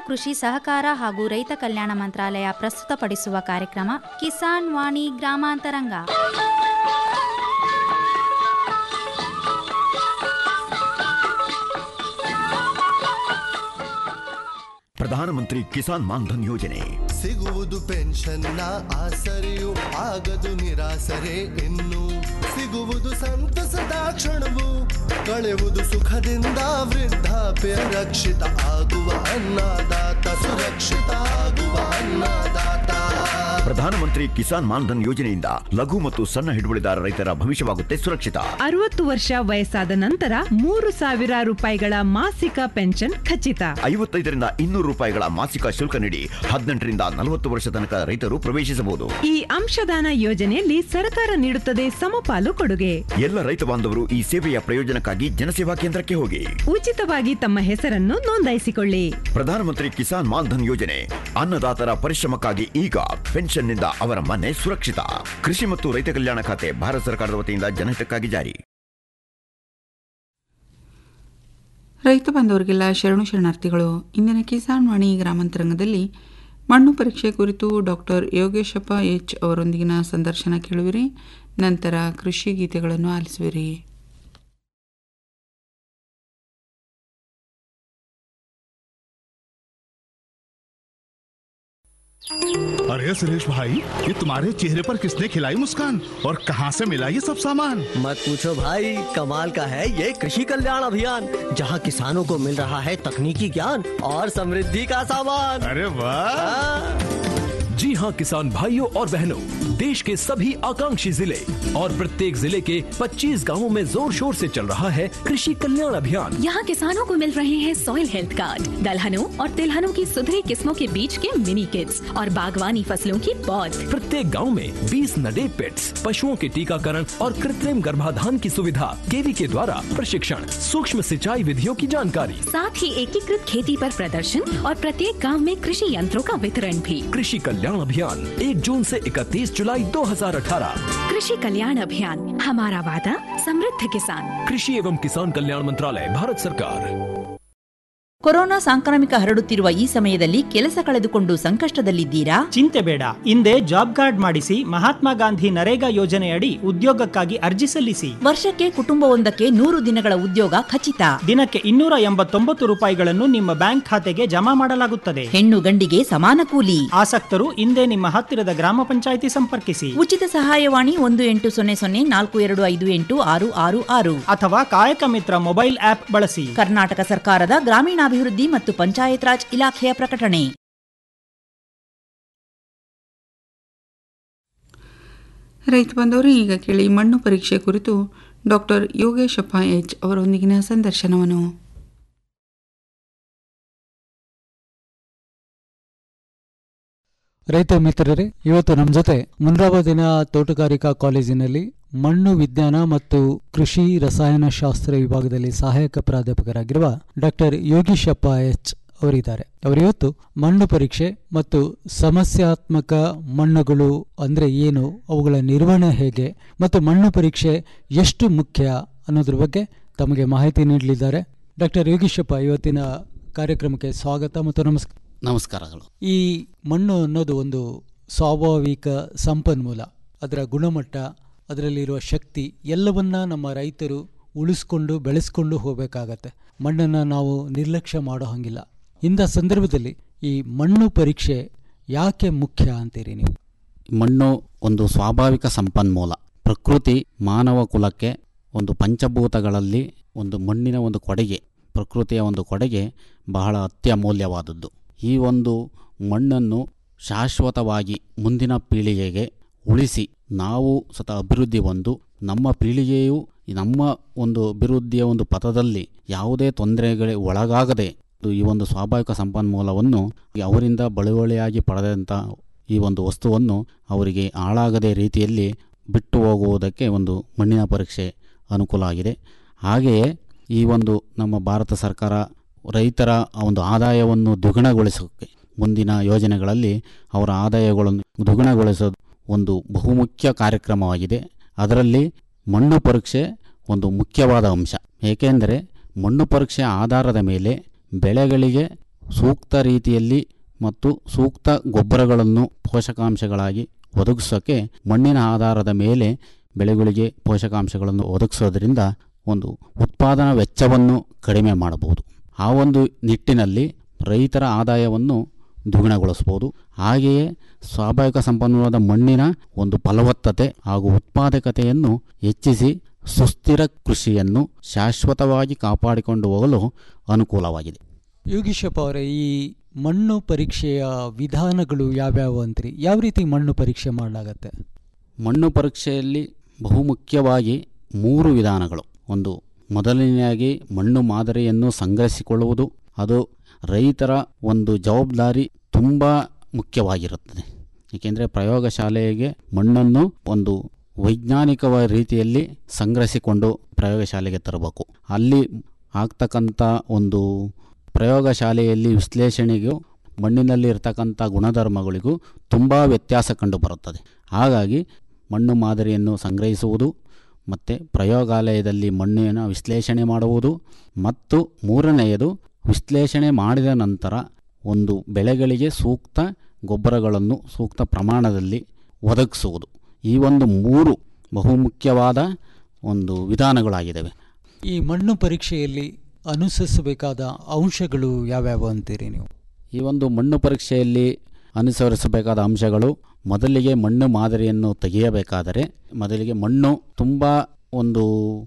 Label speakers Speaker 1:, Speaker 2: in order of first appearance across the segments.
Speaker 1: ಕೃಷಿ ಸಹಕಾರ ಹಾಗೂ ರೈತ ಕಲ್ಯಾಣ ಮಂತ್ರಾಲಯ ಪ್ರಸ್ತುತಪಡಿಸುವ ಕಾರ್ಯಕ್ರಮ ಕಿಸಾನ್ ವಾಣಿ ಗ್ರಾಮಾಂತರಂಗ
Speaker 2: ಪ್ರಧಾನಮಂತ್ರಿ ಕಿಸಾನ್ ಮಾನ್ಧನ್ ಯೋಜನೆ
Speaker 3: ಸಿಗುವುದು ಪೆನ್ಷನ್ನ ಆಸರೆಯು ಆಗದು ನಿರಾಸರೆ ಇನ್ನು ಸಿಗುವುದು ಸಂತಸದ ಕ್ಷಣವು ಕಳೆಯುವುದು ಸುಖದಿಂದ ವೃದ್ಧಾಪ್ಯ ರಕ್ಷಿತ ಆಗುವ ಅನ್ನದಾತ ಸುರಕ್ಷಿತ ಆಗುವ ಅನ್ನದಾತ
Speaker 2: ಪ್ರಧಾನಮಂತ್ರಿ ಕಿಸಾನ್ ಮಾನ್ಧನ್ ಯೋಜನೆಯಿಂದ ಲಘು ಮತ್ತು ಸಣ್ಣ ಹಿಡುವಳಿದಾರ ರೈತರ ಭವಿಷ್ಯವಾಗುತ್ತೆ ಸುರಕ್ಷಿತ
Speaker 4: ಅರವತ್ತು ವರ್ಷ ವಯಸ್ಸಾದ ನಂತರ ಮೂರು ಸಾವಿರ ರೂಪಾಯಿಗಳ ಮಾಸಿಕ ಪೆನ್ಷನ್ ಖಚಿತ
Speaker 2: ಐವತ್ತೈದರಿಂದ ಇನ್ನೂರು ರೂಪಾಯಿಗಳ ಮಾಸಿಕ ಶುಲ್ಕ ನೀಡಿ ಹದಿನೆಂಟರಿಂದ ನಲವತ್ತು ವರ್ಷ ತನಕ ರೈತರು ಪ್ರವೇಶಿಸಬಹುದು
Speaker 4: ಈ ಅಂಶದಾನ ಯೋಜನೆಯಲ್ಲಿ ಸರ್ಕಾರ ನೀಡುತ್ತದೆ ಸಮಪಾಲು ಕೊಡುಗೆ
Speaker 2: ಎಲ್ಲ ರೈತ ಬಾಂಧವರು ಈ ಸೇವೆಯ ಪ್ರಯೋಜನಕ್ಕಾಗಿ ಜನಸೇವಾ ಕೇಂದ್ರಕ್ಕೆ ಹೋಗಿ
Speaker 4: ಉಚಿತವಾಗಿ ತಮ್ಮ ಹೆಸರನ್ನು ನೋಂದಾಯಿಸಿಕೊಳ್ಳಿ
Speaker 2: ಪ್ರಧಾನಮಂತ್ರಿ ಕಿಸಾನ್ ಮಾನ್ಧನ್ ಯೋಜನೆ ಅನ್ನದಾತರ ಪರಿಶ್ರಮಕ್ಕಾಗಿ ಈಗ ಪೆನ್ಷನ್ನಿಂದ ಅವರ ಮನೆ ಸುರಕ್ಷಿತ ಕೃಷಿ ಮತ್ತು ರೈತ ಕಲ್ಯಾಣ ಖಾತೆ ಭಾರತ ಸರ್ಕಾರದ ವತಿಯಿಂದ ಜನಹಿತಕ್ಕಾಗಿ ಜಾರಿ
Speaker 5: ರೈತ ಬಾಂಧವರಿಗೆಲ್ಲ ಶರಣು ಶರಣಾರ್ಥಿಗಳು ಇಂದಿನ ಕಿಸಾನ್ ವಾಣಿ ಗ್ರಾಮಾಂತರಂಗದಲ್ಲಿ ಮಣ್ಣು ಪರೀಕ್ಷೆ ಕುರಿತು ಡಾಕ್ಟರ್ ಯೋಗೇಶಪ್ಪ ಎಚ್ ಅವರೊಂದಿಗಿನ ಸಂದರ್ಶನ ಕೇಳುವಿರಿ ನಂತರ ಕೃಷಿ ಗೀತೆಗಳನ್ನು ಆಲಿಸುವಿರಿ
Speaker 6: अरे सुरेश भाई ये तुम्हारे चेहरे पर किसने खिलाई मुस्कान और कहाँ से मिला ये सब सामान
Speaker 7: मत पूछो भाई कमाल का है ये कृषि कल्याण अभियान जहाँ किसानों को मिल रहा है तकनीकी ज्ञान और समृद्धि का सामान
Speaker 6: अरे वाह
Speaker 7: हाँ,
Speaker 8: जी हाँ किसान भाइयों और बहनों देश के सभी आकांक्षी जिले और प्रत्येक जिले के 25 गांवों में जोर शोर से चल रहा है कृषि कल्याण अभियान
Speaker 9: यहाँ किसानों को मिल रहे हैं सॉइल हेल्थ कार्ड दलहनों और तिलहनों की सुधरी किस्मों के बीज के मिनी किट्स और बागवानी फसलों की पौध
Speaker 8: प्रत्येक गांव में 20 नडे पेट्स पशुओं के टीकाकरण और कृत्रिम गर्भाधान की सुविधा केवी के द्वारा प्रशिक्षण सूक्ष्म सिंचाई विधियों की जानकारी
Speaker 9: साथ ही एकीकृत खेती पर प्रदर्शन और प्रत्येक गांव में कृषि यंत्रों का वितरण भी
Speaker 8: कृषि कल्याण अभियान एक जून से 31 जुलाई 2018
Speaker 9: कृषि कल्याण अभियान हमारा वादा समृद्ध किसान
Speaker 8: कृषि एवं किसान कल्याण मंत्रालय भारत सरकार
Speaker 10: ಕೊರೋನಾ ಸಾಂಕ್ರಾಮಿಕ ಹರಡುತ್ತಿರುವ ಈ ಸಮಯದಲ್ಲಿ ಕೆಲಸ ಕಳೆದುಕೊಂಡು ಸಂಕಷ್ಟದಲ್ಲಿದ್ದೀರಾ
Speaker 11: ಚಿಂತೆ ಬೇಡ ಹಿಂದೆ ಜಾಬ್ ಕಾರ್ಡ್ ಮಾಡಿಸಿ ಮಹಾತ್ಮ ಗಾಂಧಿ ನರೇಗಾ ಯೋಜನೆಯಡಿ ಉದ್ಯೋಗಕ್ಕಾಗಿ ಅರ್ಜಿ ಸಲ್ಲಿಸಿ
Speaker 10: ವರ್ಷಕ್ಕೆ ಕುಟುಂಬವೊಂದಕ್ಕೆ ನೂರು ದಿನಗಳ ಉದ್ಯೋಗ ಖಚಿತ
Speaker 11: ದಿನಕ್ಕೆ ಇನ್ನೂರ ಎಂಬತ್ತೊಂಬತ್ತು ರೂಪಾಯಿಗಳನ್ನು ನಿಮ್ಮ ಬ್ಯಾಂಕ್ ಖಾತೆಗೆ ಜಮಾ ಮಾಡಲಾಗುತ್ತದೆ
Speaker 10: ಹೆಣ್ಣು ಗಂಡಿಗೆ ಸಮಾನ ಕೂಲಿ
Speaker 11: ಆಸಕ್ತರು ಹಿಂದೆ ನಿಮ್ಮ ಹತ್ತಿರದ ಗ್ರಾಮ ಪಂಚಾಯಿತಿ ಸಂಪರ್ಕಿಸಿ
Speaker 10: ಉಚಿತ ಸಹಾಯವಾಣಿ ಒಂದು ಎಂಟು ಸೊನ್ನೆ ಸೊನ್ನೆ ನಾಲ್ಕು ಎರಡು ಐದು ಎಂಟು ಆರು ಆರು ಆರು
Speaker 11: ಅಥವಾ ಕಾಯಕ ಮಿತ್ರ ಮೊಬೈಲ್ ಆಪ್ ಬಳಸಿ
Speaker 10: ಕರ್ನಾಟಕ ಸರ್ಕಾರದ ಗ್ರಾಮೀಣಾಭಿವೃದ್ಧಿ ಮತ್ತು ಪಂಚಾಯತ್ ರಾಜ್ ಇಲಾಖೆಯ ಪ್ರಕಟಣೆ
Speaker 5: ರೈತ ಬಂದವರು ಈಗ ಕೇಳಿ ಮಣ್ಣು ಪರೀಕ್ಷೆ ಕುರಿತು ಡಾಕ್ಟರ್ ಯೋಗೇಶಪ್ಪ ಎಚ್ ಅವರೊಂದಿಗಿನ ಸಂದರ್ಶನವನ್ನು
Speaker 12: ರೈತ ಮಿತ್ರರೇ ಇವತ್ತು ನಮ್ಮ ಜೊತೆ ಮುನ್ರಾಬಾದಿನ ತೋಟಗಾರಿಕಾ ಕಾಲೇಜಿನಲ್ಲಿ ಮಣ್ಣು ವಿಜ್ಞಾನ ಮತ್ತು ಕೃಷಿ ರಸಾಯನಶಾಸ್ತ್ರ ವಿಭಾಗದಲ್ಲಿ ಸಹಾಯಕ ಪ್ರಾಧ್ಯಾಪಕರಾಗಿರುವ ಡಾಕ್ಟರ್ ಯೋಗೀಶಪ್ಪ ಎಚ್ ಅವರಿದ್ದಾರೆ ಅವರಿವತ್ತು ಮಣ್ಣು ಪರೀಕ್ಷೆ ಮತ್ತು ಸಮಸ್ಯಾತ್ಮಕ ಮಣ್ಣುಗಳು ಅಂದ್ರೆ ಏನು ಅವುಗಳ ನಿರ್ವಹಣೆ ಹೇಗೆ ಮತ್ತು ಮಣ್ಣು ಪರೀಕ್ಷೆ ಎಷ್ಟು ಮುಖ್ಯ ಅನ್ನೋದ್ರ ಬಗ್ಗೆ ತಮಗೆ ಮಾಹಿತಿ ನೀಡಲಿದ್ದಾರೆ ಡಾಕ್ಟರ್ ಯೋಗೀಶಪ್ಪ ಇವತ್ತಿನ ಕಾರ್ಯಕ್ರಮಕ್ಕೆ ಸ್ವಾಗತ ಮತ್ತು ನಮಸ್ಕಾರ
Speaker 13: ನಮಸ್ಕಾರಗಳು
Speaker 12: ಈ ಮಣ್ಣು ಅನ್ನೋದು ಒಂದು ಸ್ವಾಭಾವಿಕ ಸಂಪನ್ಮೂಲ ಅದರ ಗುಣಮಟ್ಟ ಅದರಲ್ಲಿರುವ ಶಕ್ತಿ ಎಲ್ಲವನ್ನ ನಮ್ಮ ರೈತರು ಉಳಿಸ್ಕೊಂಡು ಬೆಳೆಸ್ಕೊಂಡು ಹೋಗಬೇಕಾಗತ್ತೆ ಮಣ್ಣನ್ನು ನಾವು ನಿರ್ಲಕ್ಷ್ಯ ಮಾಡೋ ಹಾಗಿಲ್ಲ ಇಂಥ ಸಂದರ್ಭದಲ್ಲಿ ಈ ಮಣ್ಣು ಪರೀಕ್ಷೆ ಯಾಕೆ ಮುಖ್ಯ ಅಂತೀರಿ ನೀವು
Speaker 13: ಮಣ್ಣು ಒಂದು ಸ್ವಾಭಾವಿಕ ಸಂಪನ್ಮೂಲ ಪ್ರಕೃತಿ ಮಾನವ ಕುಲಕ್ಕೆ ಒಂದು ಪಂಚಭೂತಗಳಲ್ಲಿ ಒಂದು ಮಣ್ಣಿನ ಒಂದು ಕೊಡುಗೆ ಪ್ರಕೃತಿಯ ಒಂದು ಕೊಡುಗೆ ಬಹಳ ಅತ್ಯಮೂಲ್ಯವಾದದ್ದು ಈ ಒಂದು ಮಣ್ಣನ್ನು ಶಾಶ್ವತವಾಗಿ ಮುಂದಿನ ಪೀಳಿಗೆಗೆ ಉಳಿಸಿ ನಾವು ಸತ ಅಭಿವೃದ್ಧಿ ಹೊಂದು ನಮ್ಮ ಪೀಳಿಗೆಯು ನಮ್ಮ ಒಂದು ಅಭಿವೃದ್ಧಿಯ ಒಂದು ಪಥದಲ್ಲಿ ಯಾವುದೇ ತೊಂದರೆಗಳಿಗೆ ಒಳಗಾಗದೆ ಈ ಒಂದು ಸ್ವಾಭಾವಿಕ ಸಂಪನ್ಮೂಲವನ್ನು ಅವರಿಂದ ಬಳುವಳಿಯಾಗಿ ಪಡೆದಂಥ ಈ ಒಂದು ವಸ್ತುವನ್ನು ಅವರಿಗೆ ಹಾಳಾಗದೇ ರೀತಿಯಲ್ಲಿ ಬಿಟ್ಟು ಹೋಗುವುದಕ್ಕೆ ಒಂದು ಮಣ್ಣಿನ ಪರೀಕ್ಷೆ ಅನುಕೂಲ ಆಗಿದೆ ಹಾಗೆಯೇ ಈ ಒಂದು ನಮ್ಮ ಭಾರತ ಸರ್ಕಾರ ರೈತರ ಒಂದು ಆದಾಯವನ್ನು ದ್ವಿಗುಣಗೊಳಿಸೋಕ್ಕೆ ಮುಂದಿನ ಯೋಜನೆಗಳಲ್ಲಿ ಅವರ ಆದಾಯಗಳನ್ನು ದ್ವಿಗುಣಗೊಳಿಸೋದು ಒಂದು ಬಹುಮುಖ್ಯ ಕಾರ್ಯಕ್ರಮವಾಗಿದೆ ಅದರಲ್ಲಿ ಮಣ್ಣು ಪರೀಕ್ಷೆ ಒಂದು ಮುಖ್ಯವಾದ ಅಂಶ ಏಕೆಂದರೆ ಮಣ್ಣು ಪರೀಕ್ಷೆ ಆಧಾರದ ಮೇಲೆ ಬೆಳೆಗಳಿಗೆ ಸೂಕ್ತ ರೀತಿಯಲ್ಲಿ ಮತ್ತು ಸೂಕ್ತ ಗೊಬ್ಬರಗಳನ್ನು ಪೋಷಕಾಂಶಗಳಾಗಿ ಒದಗಿಸೋಕ್ಕೆ ಮಣ್ಣಿನ ಆಧಾರದ ಮೇಲೆ ಬೆಳೆಗಳಿಗೆ ಪೋಷಕಾಂಶಗಳನ್ನು ಒದಗಿಸೋದ್ರಿಂದ ಒಂದು ಉತ್ಪಾದನಾ ವೆಚ್ಚವನ್ನು ಕಡಿಮೆ ಮಾಡಬಹುದು ಆ ಒಂದು ನಿಟ್ಟಿನಲ್ಲಿ ರೈತರ ಆದಾಯವನ್ನು ದ್ವಿಗುಣಗೊಳಿಸ್ಬೋದು ಹಾಗೆಯೇ ಸ್ವಾಭಾವಿಕ ಸಂಪನ್ಮೂಲದ ಮಣ್ಣಿನ ಒಂದು ಫಲವತ್ತತೆ ಹಾಗೂ ಉತ್ಪಾದಕತೆಯನ್ನು ಹೆಚ್ಚಿಸಿ ಸುಸ್ಥಿರ ಕೃಷಿಯನ್ನು ಶಾಶ್ವತವಾಗಿ ಕಾಪಾಡಿಕೊಂಡು ಹೋಗಲು ಅನುಕೂಲವಾಗಿದೆ
Speaker 12: ಯೋಗೀಶಪ್ಪ ಅವರೇ ಈ ಮಣ್ಣು ಪರೀಕ್ಷೆಯ ವಿಧಾನಗಳು ಯಾವ್ಯಾವು ಅಂತ್ರಿ ಯಾವ ರೀತಿ ಮಣ್ಣು ಪರೀಕ್ಷೆ ಮಾಡಲಾಗತ್ತೆ
Speaker 13: ಮಣ್ಣು ಪರೀಕ್ಷೆಯಲ್ಲಿ ಬಹುಮುಖ್ಯವಾಗಿ ಮೂರು ವಿಧಾನಗಳು ಒಂದು ಮೊದಲನೆಯಾಗಿ ಮಣ್ಣು ಮಾದರಿಯನ್ನು ಸಂಗ್ರಹಿಸಿಕೊಳ್ಳುವುದು ಅದು ರೈತರ ಒಂದು ಜವಾಬ್ದಾರಿ ತುಂಬ ಮುಖ್ಯವಾಗಿರುತ್ತದೆ ಏಕೆಂದರೆ ಪ್ರಯೋಗಶಾಲೆಗೆ ಮಣ್ಣನ್ನು ಒಂದು ವೈಜ್ಞಾನಿಕ ರೀತಿಯಲ್ಲಿ ಸಂಗ್ರಹಿಸಿಕೊಂಡು ಪ್ರಯೋಗಶಾಲೆಗೆ ತರಬೇಕು ಅಲ್ಲಿ ಆಗ್ತಕ್ಕಂಥ ಒಂದು ಪ್ರಯೋಗಶಾಲೆಯಲ್ಲಿ ವಿಶ್ಲೇಷಣೆಗೂ ಮಣ್ಣಿನಲ್ಲಿ ಇರ್ತಕ್ಕಂಥ ಗುಣಧರ್ಮಗಳಿಗೂ ತುಂಬ ವ್ಯತ್ಯಾಸ ಕಂಡುಬರುತ್ತದೆ ಹಾಗಾಗಿ ಮಣ್ಣು ಮಾದರಿಯನ್ನು ಸಂಗ್ರಹಿಸುವುದು ಮತ್ತು ಪ್ರಯೋಗಾಲಯದಲ್ಲಿ ಮಣ್ಣಿನ ವಿಶ್ಲೇಷಣೆ ಮಾಡುವುದು ಮತ್ತು ಮೂರನೆಯದು ವಿಶ್ಲೇಷಣೆ ಮಾಡಿದ ನಂತರ ಒಂದು ಬೆಳೆಗಳಿಗೆ ಸೂಕ್ತ ಗೊಬ್ಬರಗಳನ್ನು ಸೂಕ್ತ ಪ್ರಮಾಣದಲ್ಲಿ ಒದಗಿಸುವುದು ಈ ಒಂದು ಮೂರು ಬಹುಮುಖ್ಯವಾದ ಒಂದು ವಿಧಾನಗಳಾಗಿದ್ದಾವೆ
Speaker 12: ಈ ಮಣ್ಣು ಪರೀಕ್ಷೆಯಲ್ಲಿ ಅನುಸರಿಸಬೇಕಾದ ಅಂಶಗಳು ಯಾವ್ಯಾವು ಅಂತೀರಿ ನೀವು
Speaker 13: ಈ ಒಂದು ಮಣ್ಣು ಪರೀಕ್ಷೆಯಲ್ಲಿ ಅನುಸರಿಸಬೇಕಾದ ಅಂಶಗಳು ಮೊದಲಿಗೆ ಮಣ್ಣು ಮಾದರಿಯನ್ನು ತೆಗೆಯಬೇಕಾದರೆ ಮೊದಲಿಗೆ ಮಣ್ಣು ತುಂಬ ಒಂದು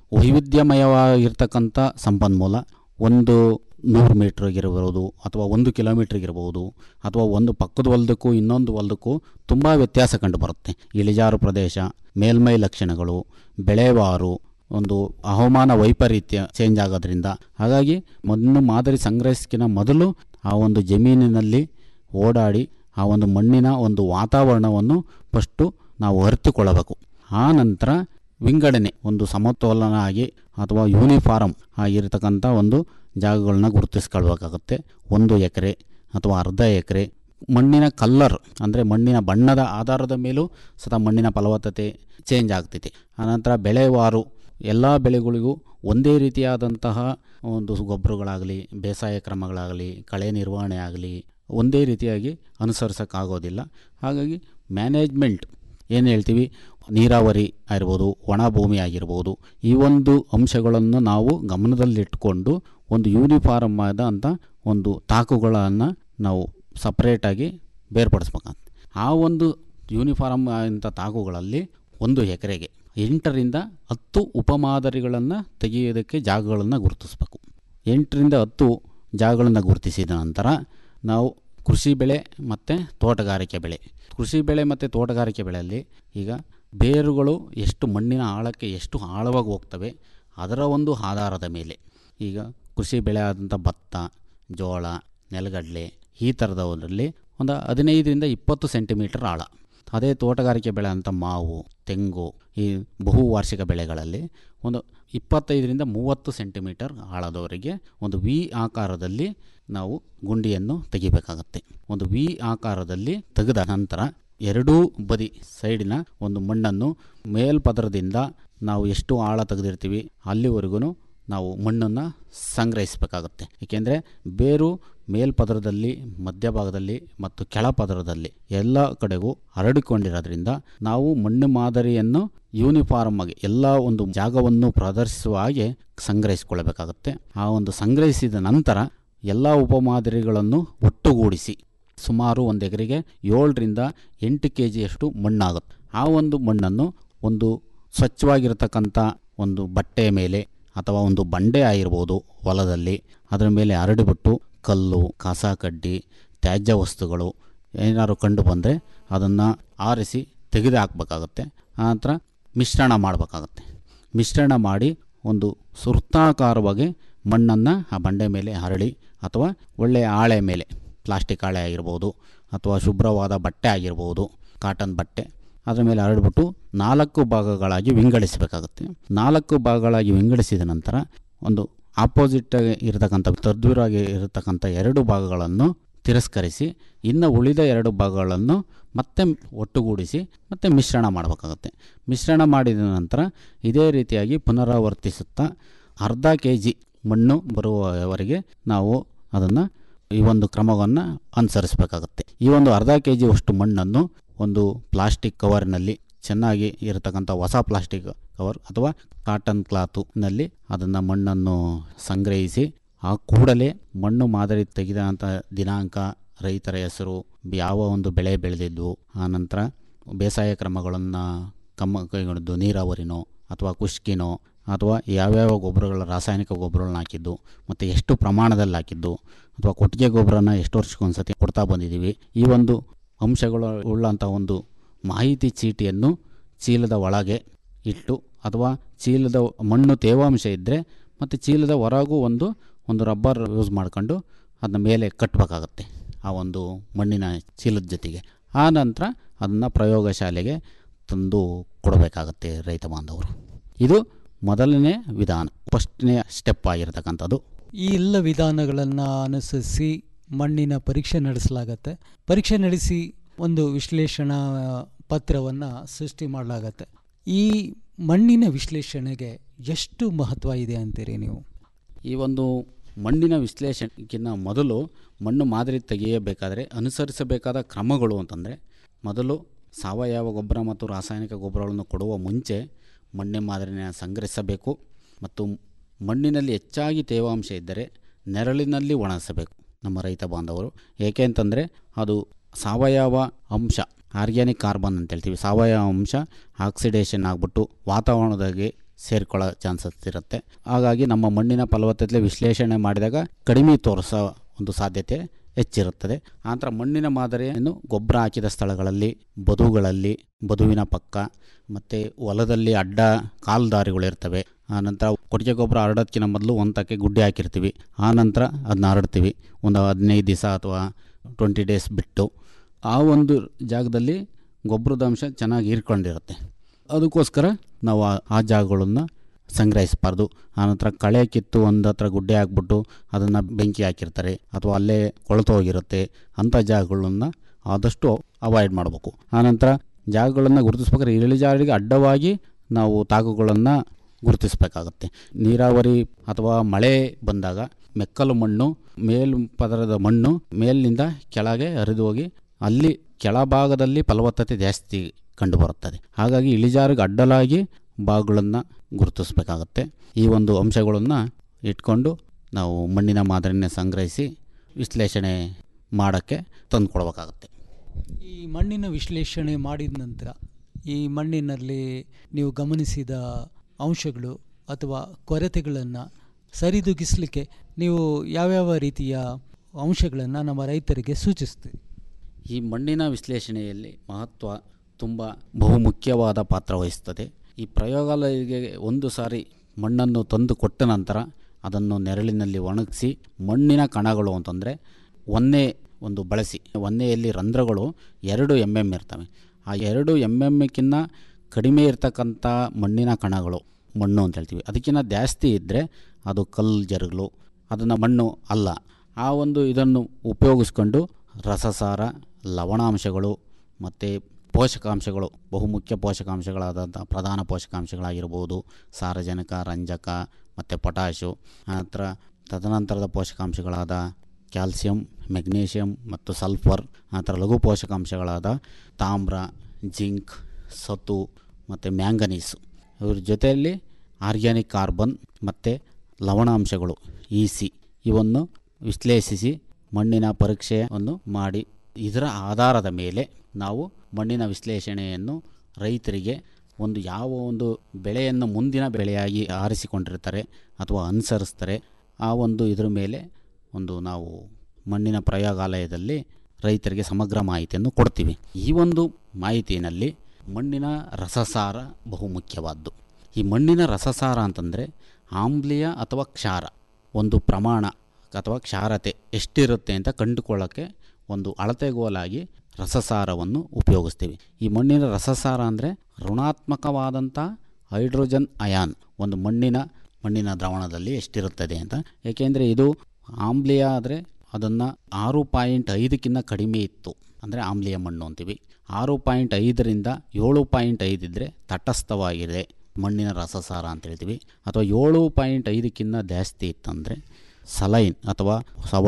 Speaker 13: ವೈವಿಧ್ಯಮಯವಾಗಿರ್ತಕ್ಕಂಥ ಸಂಪನ್ಮೂಲ ಒಂದು ನೂರು ಮೀಟ್ರಿಗಿರ್ಬೋದು ಅಥವಾ ಒಂದು ಕಿಲೋಮೀಟ್ರಿಗಿರ್ಬೋದು ಅಥವಾ ಒಂದು ಪಕ್ಕದ ಹೊಲದಕ್ಕೂ ಇನ್ನೊಂದು ಹೊಲದಕ್ಕೂ ತುಂಬ ವ್ಯತ್ಯಾಸ ಕಂಡುಬರುತ್ತೆ ಇಳಿಜಾರು ಪ್ರದೇಶ ಮೇಲ್ಮೈ ಲಕ್ಷಣಗಳು ಬೆಳೆವಾರು ಒಂದು ಹವಾಮಾನ ವೈಪರೀತ್ಯ ಚೇಂಜ್ ಆಗೋದ್ರಿಂದ ಹಾಗಾಗಿ ಮಣ್ಣು ಮಾದರಿ ಸಂಗ್ರಹಿಸಕ್ಕಿಂತ ಮೊದಲು ಆ ಒಂದು ಜಮೀನಿನಲ್ಲಿ ಓಡಾಡಿ ಆ ಒಂದು ಮಣ್ಣಿನ ಒಂದು ವಾತಾವರಣವನ್ನು ಫಸ್ಟು ನಾವು ಅರಿತುಕೊಳ್ಳಬೇಕು ಆ ನಂತರ ವಿಂಗಡಣೆ ಒಂದು ಸಮತೋಲನ ಆಗಿ ಅಥವಾ ಯೂನಿಫಾರಮ್ ಆಗಿರ್ತಕ್ಕಂಥ ಒಂದು ಜಾಗಗಳನ್ನ ಗುರುತಿಸ್ಕೊಳ್ಬೇಕಾಗುತ್ತೆ ಒಂದು ಎಕರೆ ಅಥವಾ ಅರ್ಧ ಎಕರೆ ಮಣ್ಣಿನ ಕಲ್ಲರ್ ಅಂದರೆ ಮಣ್ಣಿನ ಬಣ್ಣದ ಆಧಾರದ ಮೇಲೂ ಸದಾ ಮಣ್ಣಿನ ಫಲವತ್ತತೆ ಚೇಂಜ್ ಆಗ್ತೈತಿ ಆನಂತರ ಬೆಳೆವಾರು ಎಲ್ಲ ಬೆಳೆಗಳಿಗೂ ಒಂದೇ ರೀತಿಯಾದಂತಹ ಒಂದು ಗೊಬ್ಬರಗಳಾಗಲಿ ಬೇಸಾಯ ಕ್ರಮಗಳಾಗಲಿ ಕಳೆ ನಿರ್ವಹಣೆ ಆಗಲಿ ಒಂದೇ ರೀತಿಯಾಗಿ ಅನುಸರಿಸೋಕ್ಕಾಗೋದಿಲ್ಲ ಹಾಗಾಗಿ ಮ್ಯಾನೇಜ್ಮೆಂಟ್ ಏನು ಹೇಳ್ತೀವಿ ನೀರಾವರಿ ಆಗಿರ್ಬೋದು ಒಣ ಭೂಮಿ ಆಗಿರ್ಬೋದು ಈ ಒಂದು ಅಂಶಗಳನ್ನು ನಾವು ಗಮನದಲ್ಲಿಟ್ಕೊಂಡು ಒಂದು ಯೂನಿಫಾರ್ಮ್ ಆದಂಥ ಒಂದು ತಾಕುಗಳನ್ನು ನಾವು ಸಪ್ರೇಟಾಗಿ ಬೇರ್ಪಡಿಸ್ಬೇಕಾಗ್ತದೆ ಆ ಒಂದು ಯೂನಿಫಾರ್ಮ್ ಆದಂಥ ತಾಕುಗಳಲ್ಲಿ ಒಂದು ಎಕರೆಗೆ ಎಂಟರಿಂದ ಹತ್ತು ಉಪಮಾದರಿಗಳನ್ನು ತೆಗೆಯೋದಕ್ಕೆ ಜಾಗಗಳನ್ನು ಗುರುತಿಸ್ಬೇಕು ಎಂಟರಿಂದ ಹತ್ತು ಜಾಗಗಳನ್ನು ಗುರುತಿಸಿದ ನಂತರ ನಾವು ಕೃಷಿ ಬೆಳೆ ಮತ್ತು ತೋಟಗಾರಿಕೆ ಬೆಳೆ ಕೃಷಿ ಬೆಳೆ ಮತ್ತು ತೋಟಗಾರಿಕೆ ಬೆಳೆಯಲ್ಲಿ ಈಗ ಬೇರುಗಳು ಎಷ್ಟು ಮಣ್ಣಿನ ಆಳಕ್ಕೆ ಎಷ್ಟು ಆಳವಾಗಿ ಹೋಗ್ತವೆ ಅದರ ಒಂದು ಆಧಾರದ ಮೇಲೆ ಈಗ ಕೃಷಿ ಬೆಳೆ ಆದಂಥ ಭತ್ತ ಜೋಳ ನೆಲಗಡಲೆ ಈ ಥರದವರಲ್ಲಿ ಒಂದು ಹದಿನೈದರಿಂದ ಇಪ್ಪತ್ತು ಸೆಂಟಿಮೀಟರ್ ಆಳ ಅದೇ ತೋಟಗಾರಿಕೆ ಬೆಳೆ ಅಂತ ಮಾವು ತೆಂಗು ಈ ಬಹುವಾರ್ಷಿಕ ಬೆಳೆಗಳಲ್ಲಿ ಒಂದು ಇಪ್ಪತ್ತೈದರಿಂದ ಮೂವತ್ತು ಸೆಂಟಿಮೀಟರ್ ಆಳದವರೆಗೆ ಒಂದು ವಿ ಆಕಾರದಲ್ಲಿ ನಾವು ಗುಂಡಿಯನ್ನು ತೆಗಿಬೇಕಾಗತ್ತೆ ಒಂದು ವಿ ಆಕಾರದಲ್ಲಿ ತೆಗೆದ ನಂತರ ಎರಡೂ ಬದಿ ಸೈಡಿನ ಒಂದು ಮಣ್ಣನ್ನು ಮೇಲ್ಪದರದಿಂದ ನಾವು ಎಷ್ಟು ಆಳ ತೆಗೆದಿರ್ತೀವಿ ಅಲ್ಲಿವರೆಗೂ ನಾವು ಮಣ್ಣನ್ನು ಸಂಗ್ರಹಿಸಬೇಕಾಗುತ್ತೆ ಏಕೆಂದರೆ ಬೇರು ಮೇಲ್ಪದರದಲ್ಲಿ ಮಧ್ಯಭಾಗದಲ್ಲಿ ಮತ್ತು ಕೆಳಪದರದಲ್ಲಿ ಎಲ್ಲ ಕಡೆಗೂ ಹರಡಿಕೊಂಡಿರೋದ್ರಿಂದ ನಾವು ಮಣ್ಣು ಮಾದರಿಯನ್ನು ಯೂನಿಫಾರ್ಮ್ ಆಗಿ ಎಲ್ಲ ಒಂದು ಜಾಗವನ್ನು ಪ್ರದರ್ಶಿಸುವ ಹಾಗೆ ಸಂಗ್ರಹಿಸಿಕೊಳ್ಳಬೇಕಾಗುತ್ತೆ ಆ ಒಂದು ಸಂಗ್ರಹಿಸಿದ ನಂತರ ಎಲ್ಲ ಉಪಮಾದರಿಗಳನ್ನು ಒಟ್ಟುಗೂಡಿಸಿ ಸುಮಾರು ಒಂದು ಎಕರೆಗೆ ಏಳರಿಂದ ಎಂಟು ಕೆ ಜಿಯಷ್ಟು ಮಣ್ಣಾಗುತ್ತೆ ಆ ಒಂದು ಮಣ್ಣನ್ನು ಒಂದು ಸ್ವಚ್ಛವಾಗಿರತಕ್ಕಂಥ ಒಂದು ಬಟ್ಟೆ ಮೇಲೆ ಅಥವಾ ಒಂದು ಬಂಡೆ ಆಗಿರ್ಬೋದು ಹೊಲದಲ್ಲಿ ಅದರ ಮೇಲೆ ಹರಡಿಬಿಟ್ಟು ಕಲ್ಲು ಕಸ ಕಡ್ಡಿ ತ್ಯಾಜ್ಯ ವಸ್ತುಗಳು ಏನಾದ್ರು ಕಂಡು ಬಂದರೆ ಅದನ್ನು ಆರಿಸಿ ತೆಗೆದು ಹಾಕಬೇಕಾಗತ್ತೆ ಆನಂತರ ಮಿಶ್ರಣ ಮಾಡಬೇಕಾಗತ್ತೆ ಮಿಶ್ರಣ ಮಾಡಿ ಒಂದು ಸುರ್ತಾಕಾರವಾಗಿ ಮಣ್ಣನ್ನು ಆ ಬಂಡೆ ಮೇಲೆ ಹರಳಿ ಅಥವಾ ಒಳ್ಳೆಯ ಹಾಳೆ ಮೇಲೆ ಪ್ಲಾಸ್ಟಿಕ್ ಹಾಳೆ ಆಗಿರ್ಬೋದು ಅಥವಾ ಶುಭ್ರವಾದ ಬಟ್ಟೆ ಆಗಿರ್ಬೋದು ಕಾಟನ್ ಬಟ್ಟೆ ಅದರ ಮೇಲೆ ಹರಡ್ಬಿಟ್ಟು ನಾಲ್ಕು ಭಾಗಗಳಾಗಿ ವಿಂಗಡಿಸಬೇಕಾಗುತ್ತೆ ನಾಲ್ಕು ಭಾಗಗಳಾಗಿ ವಿಂಗಡಿಸಿದ ನಂತರ ಒಂದು ಆಪೋಸಿಟ್ ಇರತಕ್ಕಂಥ ತದ್ವಿರಾಗಿ ಇರತಕ್ಕಂಥ ಎರಡು ಭಾಗಗಳನ್ನು ತಿರಸ್ಕರಿಸಿ ಇನ್ನು ಉಳಿದ ಎರಡು ಭಾಗಗಳನ್ನು ಮತ್ತೆ ಒಟ್ಟುಗೂಡಿಸಿ ಮತ್ತೆ ಮಿಶ್ರಣ ಮಾಡಬೇಕಾಗುತ್ತೆ ಮಿಶ್ರಣ ಮಾಡಿದ ನಂತರ ಇದೇ ರೀತಿಯಾಗಿ ಪುನರಾವರ್ತಿಸುತ್ತಾ ಅರ್ಧ ಕೆ ಜಿ ಮಣ್ಣು ಬರುವವರೆಗೆ ನಾವು ಅದನ್ನು ಈ ಒಂದು ಕ್ರಮವನ್ನು ಅನುಸರಿಸಬೇಕಾಗುತ್ತೆ ಈ ಒಂದು ಅರ್ಧ ಕೆ ಜಿಯಷ್ಟು ಮಣ್ಣನ್ನು ಒಂದು ಪ್ಲಾಸ್ಟಿಕ್ ಕವರ್ನಲ್ಲಿ ಚೆನ್ನಾಗಿ ಇರತಕ್ಕಂಥ ಹೊಸ ಪ್ಲಾಸ್ಟಿಕ್ ಕವರ್ ಅಥವಾ ಕಾಟನ್ ಕ್ಲಾತುನಲ್ಲಿ ಅದನ್ನು ಮಣ್ಣನ್ನು ಸಂಗ್ರಹಿಸಿ ಆ ಕೂಡಲೇ ಮಣ್ಣು ಮಾದರಿ ತೆಗೆದಂಥ ದಿನಾಂಕ ರೈತರ ಹೆಸರು ಯಾವ ಒಂದು ಬೆಳೆ ಬೆಳೆದಿದ್ದು ಆ ನಂತರ ಬೇಸಾಯ ಕ್ರಮಗಳನ್ನು ಕಮ್ಮ ಕೈಗೊಂಡು ನೀರಾವರಿನೋ ಅಥವಾ ಕುಷ್ಕಿನೋ ಅಥವಾ ಯಾವ್ಯಾವ ಗೊಬ್ಬರಗಳ ರಾಸಾಯನಿಕ ಗೊಬ್ಬರಗಳನ್ನ ಹಾಕಿದ್ದು ಮತ್ತು ಎಷ್ಟು ಪ್ರಮಾಣದಲ್ಲಿ ಹಾಕಿದ್ದು ಅಥವಾ ಕೊಟ್ಟಿಗೆ ಗೊಬ್ಬರನ ಎಷ್ಟು ವರ್ಷಕ್ಕೊಂದ್ಸತಿ ಕೊಡ್ತಾ ಬಂದಿದ್ದೀವಿ ಈ ಒಂದು ಅಂಶಗಳು ಉಳ್ಳಂಥ ಒಂದು ಮಾಹಿತಿ ಚೀಟಿಯನ್ನು ಚೀಲದ ಒಳಗೆ ಇಟ್ಟು ಅಥವಾ ಚೀಲದ ಮಣ್ಣು ತೇವಾಂಶ ಇದ್ದರೆ ಮತ್ತು ಚೀಲದ ಹೊರಗೂ ಒಂದು ಒಂದು ರಬ್ಬರ್ ಯೂಸ್ ಮಾಡ್ಕೊಂಡು ಅದನ್ನ ಮೇಲೆ ಕಟ್ಟಬೇಕಾಗತ್ತೆ ಆ ಒಂದು ಮಣ್ಣಿನ ಚೀಲದ ಜೊತೆಗೆ ಆ ನಂತರ ಅದನ್ನು ಪ್ರಯೋಗಶಾಲೆಗೆ ತಂದು ಕೊಡಬೇಕಾಗತ್ತೆ ರೈತ ಬಾಂಧವರು ಇದು ಮೊದಲನೇ ವಿಧಾನ ಫಸ್ಟ್ನೇ ಸ್ಟೆಪ್ ಆಗಿರ್ತಕ್ಕಂಥದ್ದು
Speaker 12: ಈ ಎಲ್ಲ ವಿಧಾನಗಳನ್ನು ಅನುಸರಿಸಿ ಮಣ್ಣಿನ ಪರೀಕ್ಷೆ ನಡೆಸಲಾಗತ್ತೆ ಪರೀಕ್ಷೆ ನಡೆಸಿ ಒಂದು ವಿಶ್ಲೇಷಣಾ ಪತ್ರವನ್ನು ಸೃಷ್ಟಿ ಮಾಡಲಾಗತ್ತೆ ಈ ಮಣ್ಣಿನ ವಿಶ್ಲೇಷಣೆಗೆ ಎಷ್ಟು ಮಹತ್ವ ಇದೆ ಅಂತೀರಿ ನೀವು
Speaker 13: ಈ ಒಂದು ಮಣ್ಣಿನ ವಿಶ್ಲೇಷಣೆಗಿನ್ನ ಮೊದಲು ಮಣ್ಣು ಮಾದರಿ ತೆಗೆಯಬೇಕಾದರೆ ಅನುಸರಿಸಬೇಕಾದ ಕ್ರಮಗಳು ಅಂತಂದರೆ ಮೊದಲು ಸಾವಯವ ಗೊಬ್ಬರ ಮತ್ತು ರಾಸಾಯನಿಕ ಗೊಬ್ಬರಗಳನ್ನು ಕೊಡುವ ಮುಂಚೆ ಮಣ್ಣಿನ ಮಾದರಿನ ಸಂಗ್ರಹಿಸಬೇಕು ಮತ್ತು ಮಣ್ಣಿನಲ್ಲಿ ಹೆಚ್ಚಾಗಿ ತೇವಾಂಶ ಇದ್ದರೆ ನೆರಳಿನಲ್ಲಿ ಒಣಗಿಸಬೇಕು ನಮ್ಮ ರೈತ ಬಾಂಧವರು ಏಕೆ ಅಂತಂದರೆ ಅದು ಸಾವಯವ ಅಂಶ ಆರ್ಗ್ಯಾನಿಕ್ ಕಾರ್ಬನ್ ಅಂತ ಹೇಳ್ತೀವಿ ಸಾವಯವ ಅಂಶ ಆಕ್ಸಿಡೇಷನ್ ಆಗಿಬಿಟ್ಟು ವಾತಾವರಣದಾಗೆ ಸೇರ್ಕೊಳ್ಳೋ ಚಾನ್ಸಸ್ ಇರುತ್ತೆ ಹಾಗಾಗಿ ನಮ್ಮ ಮಣ್ಣಿನ ಫಲವತ್ತತೆ ವಿಶ್ಲೇಷಣೆ ಮಾಡಿದಾಗ ಕಡಿಮೆ ತೋರಿಸೋ ಒಂದು ಸಾಧ್ಯತೆ ಹೆಚ್ಚಿರುತ್ತದೆ ಆನಂತರ ಮಣ್ಣಿನ ಮಾದರಿಯನ್ನು ಗೊಬ್ಬರ ಹಾಕಿದ ಸ್ಥಳಗಳಲ್ಲಿ ಬದುಗಳಲ್ಲಿ ಬದುವಿನ ಪಕ್ಕ ಮತ್ತು ಹೊಲದಲ್ಲಿ ಅಡ್ಡ ಕಾಲ್ದಾರಿಗಳು ಇರ್ತವೆ ಆನಂತರ ಕೊಟ್ಟಿಗೆ ಗೊಬ್ಬರ ಹರಡೋದಕ್ಕಿಂತ ಮೊದಲು ಒಂದಕ್ಕೆ ಗುಡ್ಡೆ ಹಾಕಿರ್ತೀವಿ ಆನಂತರ ಅದನ್ನ ಹರಡ್ತೀವಿ ಒಂದು ಹದಿನೈದು ದಿವಸ ಅಥವಾ ಟ್ವೆಂಟಿ ಡೇಸ್ ಬಿಟ್ಟು ಆ ಒಂದು ಜಾಗದಲ್ಲಿ ಗೊಬ್ಬರದ ಅಂಶ ಚೆನ್ನಾಗಿ ಹೀರ್ಕೊಂಡಿರುತ್ತೆ ಅದಕ್ಕೋಸ್ಕರ ನಾವು ಆ- ಆ ಜಾಗಗಳನ್ನು ಸಂಗ್ರಹಿಸಬಾರ್ದು ಆನಂತರ ಕಳೆ ಕಿತ್ತು ಒಂದು ಹತ್ರ ಗುಡ್ಡೆ ಹಾಕ್ಬಿಟ್ಟು ಅದನ್ನು ಬೆಂಕಿ ಹಾಕಿರ್ತಾರೆ ಅಥವಾ ಅಲ್ಲೇ ಕೊಳೆತು ಹೋಗಿರುತ್ತೆ ಅಂಥ ಜಾಗಗಳನ್ನ ಆದಷ್ಟು ಅವಾಯ್ಡ್ ಮಾಡಬೇಕು ಆನಂತರ ಜಾಗಗಳನ್ನು ಗುರುತಿಸ್ಬೇಕಾದ್ರೆ ಇಳಿಜಾರಿಗೆ ಅಡ್ಡವಾಗಿ ನಾವು ತಾಗುಗಳನ್ನು ಗುರುತಿಸಬೇಕಾಗತ್ತೆ ನೀರಾವರಿ ಅಥವಾ ಮಳೆ ಬಂದಾಗ ಮೆಕ್ಕಲು ಮಣ್ಣು ಮೇಲು ಪದರದ ಮಣ್ಣು ಮೇಲಿನಿಂದ ಕೆಳಗೆ ಹರಿದು ಹೋಗಿ ಅಲ್ಲಿ ಕೆಳಭಾಗದಲ್ಲಿ ಫಲವತ್ತತೆ ಜಾಸ್ತಿ ಕಂಡುಬರುತ್ತದೆ ಹಾಗಾಗಿ ಇಳಿಜಾರಿಗೆ ಅಡ್ಡಲಾಗಿ ಭಾಗಗಳನ್ನು ಗುರುತಿಸಬೇಕಾಗತ್ತೆ ಈ ಒಂದು ಅಂಶಗಳನ್ನು ಇಟ್ಕೊಂಡು ನಾವು ಮಣ್ಣಿನ ಮಾದರಿನ ಸಂಗ್ರಹಿಸಿ ವಿಶ್ಲೇಷಣೆ ಮಾಡೋಕ್ಕೆ ತಂದು ಕೊಡಬೇಕಾಗತ್ತೆ
Speaker 12: ಈ ಮಣ್ಣಿನ ವಿಶ್ಲೇಷಣೆ ಮಾಡಿದ ನಂತರ ಈ ಮಣ್ಣಿನಲ್ಲಿ ನೀವು ಗಮನಿಸಿದ ಅಂಶಗಳು ಅಥವಾ ಕೊರತೆಗಳನ್ನು ಸರಿದೂಗಿಸಲಿಕ್ಕೆ ನೀವು ಯಾವ್ಯಾವ ರೀತಿಯ ಅಂಶಗಳನ್ನು ನಮ್ಮ ರೈತರಿಗೆ ಸೂಚಿಸ್ತೀರಿ
Speaker 13: ಈ ಮಣ್ಣಿನ ವಿಶ್ಲೇಷಣೆಯಲ್ಲಿ ಮಹತ್ವ ತುಂಬ ಬಹುಮುಖ್ಯವಾದ ಪಾತ್ರ ವಹಿಸ್ತದೆ ಈ ಪ್ರಯೋಗಾಲಯಕ್ಕೆ ಒಂದು ಸಾರಿ ಮಣ್ಣನ್ನು ತಂದು ಕೊಟ್ಟ ನಂತರ ಅದನ್ನು ನೆರಳಿನಲ್ಲಿ ಒಣಗಿಸಿ ಮಣ್ಣಿನ ಕಣಗಳು ಅಂತಂದರೆ ಒಂದೇ ಒಂದು ಬಳಸಿ ಒಂದೆಯಲ್ಲಿ ರಂಧ್ರಗಳು ಎರಡು ಎಮ್ ಎಮ್ ಇರ್ತವೆ ಆ ಎರಡು ಎಮ್ ಎಮ್ಕಿನ್ನ ಕಡಿಮೆ ಇರ್ತಕ್ಕಂಥ ಮಣ್ಣಿನ ಕಣಗಳು ಮಣ್ಣು ಅಂತ ಹೇಳ್ತೀವಿ ಅದಕ್ಕಿಂತ ಜಾಸ್ತಿ ಇದ್ದರೆ ಅದು ಕಲ್ಲು ಜರುಗಲು ಅದನ್ನು ಮಣ್ಣು ಅಲ್ಲ ಆ ಒಂದು ಇದನ್ನು ಉಪಯೋಗಿಸ್ಕೊಂಡು ರಸಸಾರ ಲವಣಾಂಶಗಳು ಮತ್ತು ಪೋಷಕಾಂಶಗಳು ಬಹುಮುಖ್ಯ ಪೋಷಕಾಂಶಗಳಾದಂಥ ಪ್ರಧಾನ ಪೋಷಕಾಂಶಗಳಾಗಿರ್ಬೋದು ಸಾರಜನಕ ರಂಜಕ ಮತ್ತು ಪೊಟ್ಯಾಶು ನಂತರ ತದನಂತರದ ಪೋಷಕಾಂಶಗಳಾದ ಕ್ಯಾಲ್ಸಿಯಂ ಮೆಗ್ನೀಷಿಯಂ ಮತ್ತು ಸಲ್ಫರ್ ನಂತರ ಲಘು ಪೋಷಕಾಂಶಗಳಾದ ತಾಮ್ರ ಜಿಂಕ್ ಸತು ಮತ್ತು ಮ್ಯಾಂಗನೀಸು ಇವ್ರ ಜೊತೆಯಲ್ಲಿ ಆರ್ಗ್ಯಾನಿಕ್ ಕಾರ್ಬನ್ ಮತ್ತು ಲವಣಾಂಶಗಳು ಇ ಸಿ ಇವನ್ನು ವಿಶ್ಲೇಷಿಸಿ ಮಣ್ಣಿನ ಪರೀಕ್ಷೆಯನ್ನು ಮಾಡಿ ಇದರ ಆಧಾರದ ಮೇಲೆ ನಾವು ಮಣ್ಣಿನ ವಿಶ್ಲೇಷಣೆಯನ್ನು ರೈತರಿಗೆ ಒಂದು ಯಾವ ಒಂದು ಬೆಳೆಯನ್ನು ಮುಂದಿನ ಬೆಳೆಯಾಗಿ ಆರಿಸಿಕೊಂಡಿರ್ತಾರೆ ಅಥವಾ ಅನುಸರಿಸ್ತಾರೆ ಆ ಒಂದು ಇದ್ರ ಮೇಲೆ ಒಂದು ನಾವು ಮಣ್ಣಿನ ಪ್ರಯೋಗಾಲಯದಲ್ಲಿ ರೈತರಿಗೆ ಸಮಗ್ರ ಮಾಹಿತಿಯನ್ನು ಕೊಡ್ತೀವಿ ಈ ಒಂದು ಮಾಹಿತಿಯಲ್ಲಿ ಮಣ್ಣಿನ ರಸಸಾರ ಬಹುಮುಖ್ಯವಾದ್ದು ಈ ಮಣ್ಣಿನ ರಸಸಾರ ಅಂತಂದರೆ ಆಮ್ಲೀಯ ಅಥವಾ ಕ್ಷಾರ ಒಂದು ಪ್ರಮಾಣ ಅಥವಾ ಕ್ಷಾರತೆ ಎಷ್ಟಿರುತ್ತೆ ಅಂತ ಕಂಡುಕೊಳ್ಳೋಕ್ಕೆ ಒಂದು ಅಳತೆಗೋಲಾಗಿ ರಸಸಾರವನ್ನು ಉಪಯೋಗಿಸ್ತೀವಿ ಈ ಮಣ್ಣಿನ ರಸಸಾರ ಅಂದರೆ ಋಣಾತ್ಮಕವಾದಂಥ ಹೈಡ್ರೋಜನ್ ಅಯಾನ್ ಒಂದು ಮಣ್ಣಿನ ಮಣ್ಣಿನ ದ್ರಾವಣದಲ್ಲಿ ಎಷ್ಟಿರುತ್ತದೆ ಅಂತ ಏಕೆಂದರೆ ಇದು ಆಮ್ಲೀಯ ಆದರೆ ಅದನ್ನು ಆರು ಪಾಯಿಂಟ್ ಐದಕ್ಕಿಂತ ಕಡಿಮೆ ಇತ್ತು ಅಂದರೆ ಆಮ್ಲೀಯ ಮಣ್ಣು ಅಂತೀವಿ ಆರು ಪಾಯಿಂಟ್ ಐದರಿಂದ ಏಳು ಪಾಯಿಂಟ್ ಐದಿದ್ದರೆ ತಟಸ್ಥವಾಗಿದೆ ಮಣ್ಣಿನ ರಸಸಾರ ಅಂತ ಹೇಳ್ತೀವಿ ಅಥವಾ ಏಳು ಪಾಯಿಂಟ್ ಐದಕ್ಕಿಂತ ಜಾಸ್ತಿ ಇತ್ತಂದರೆ ಸಲೈನ್ ಅಥವಾ ಸವಳು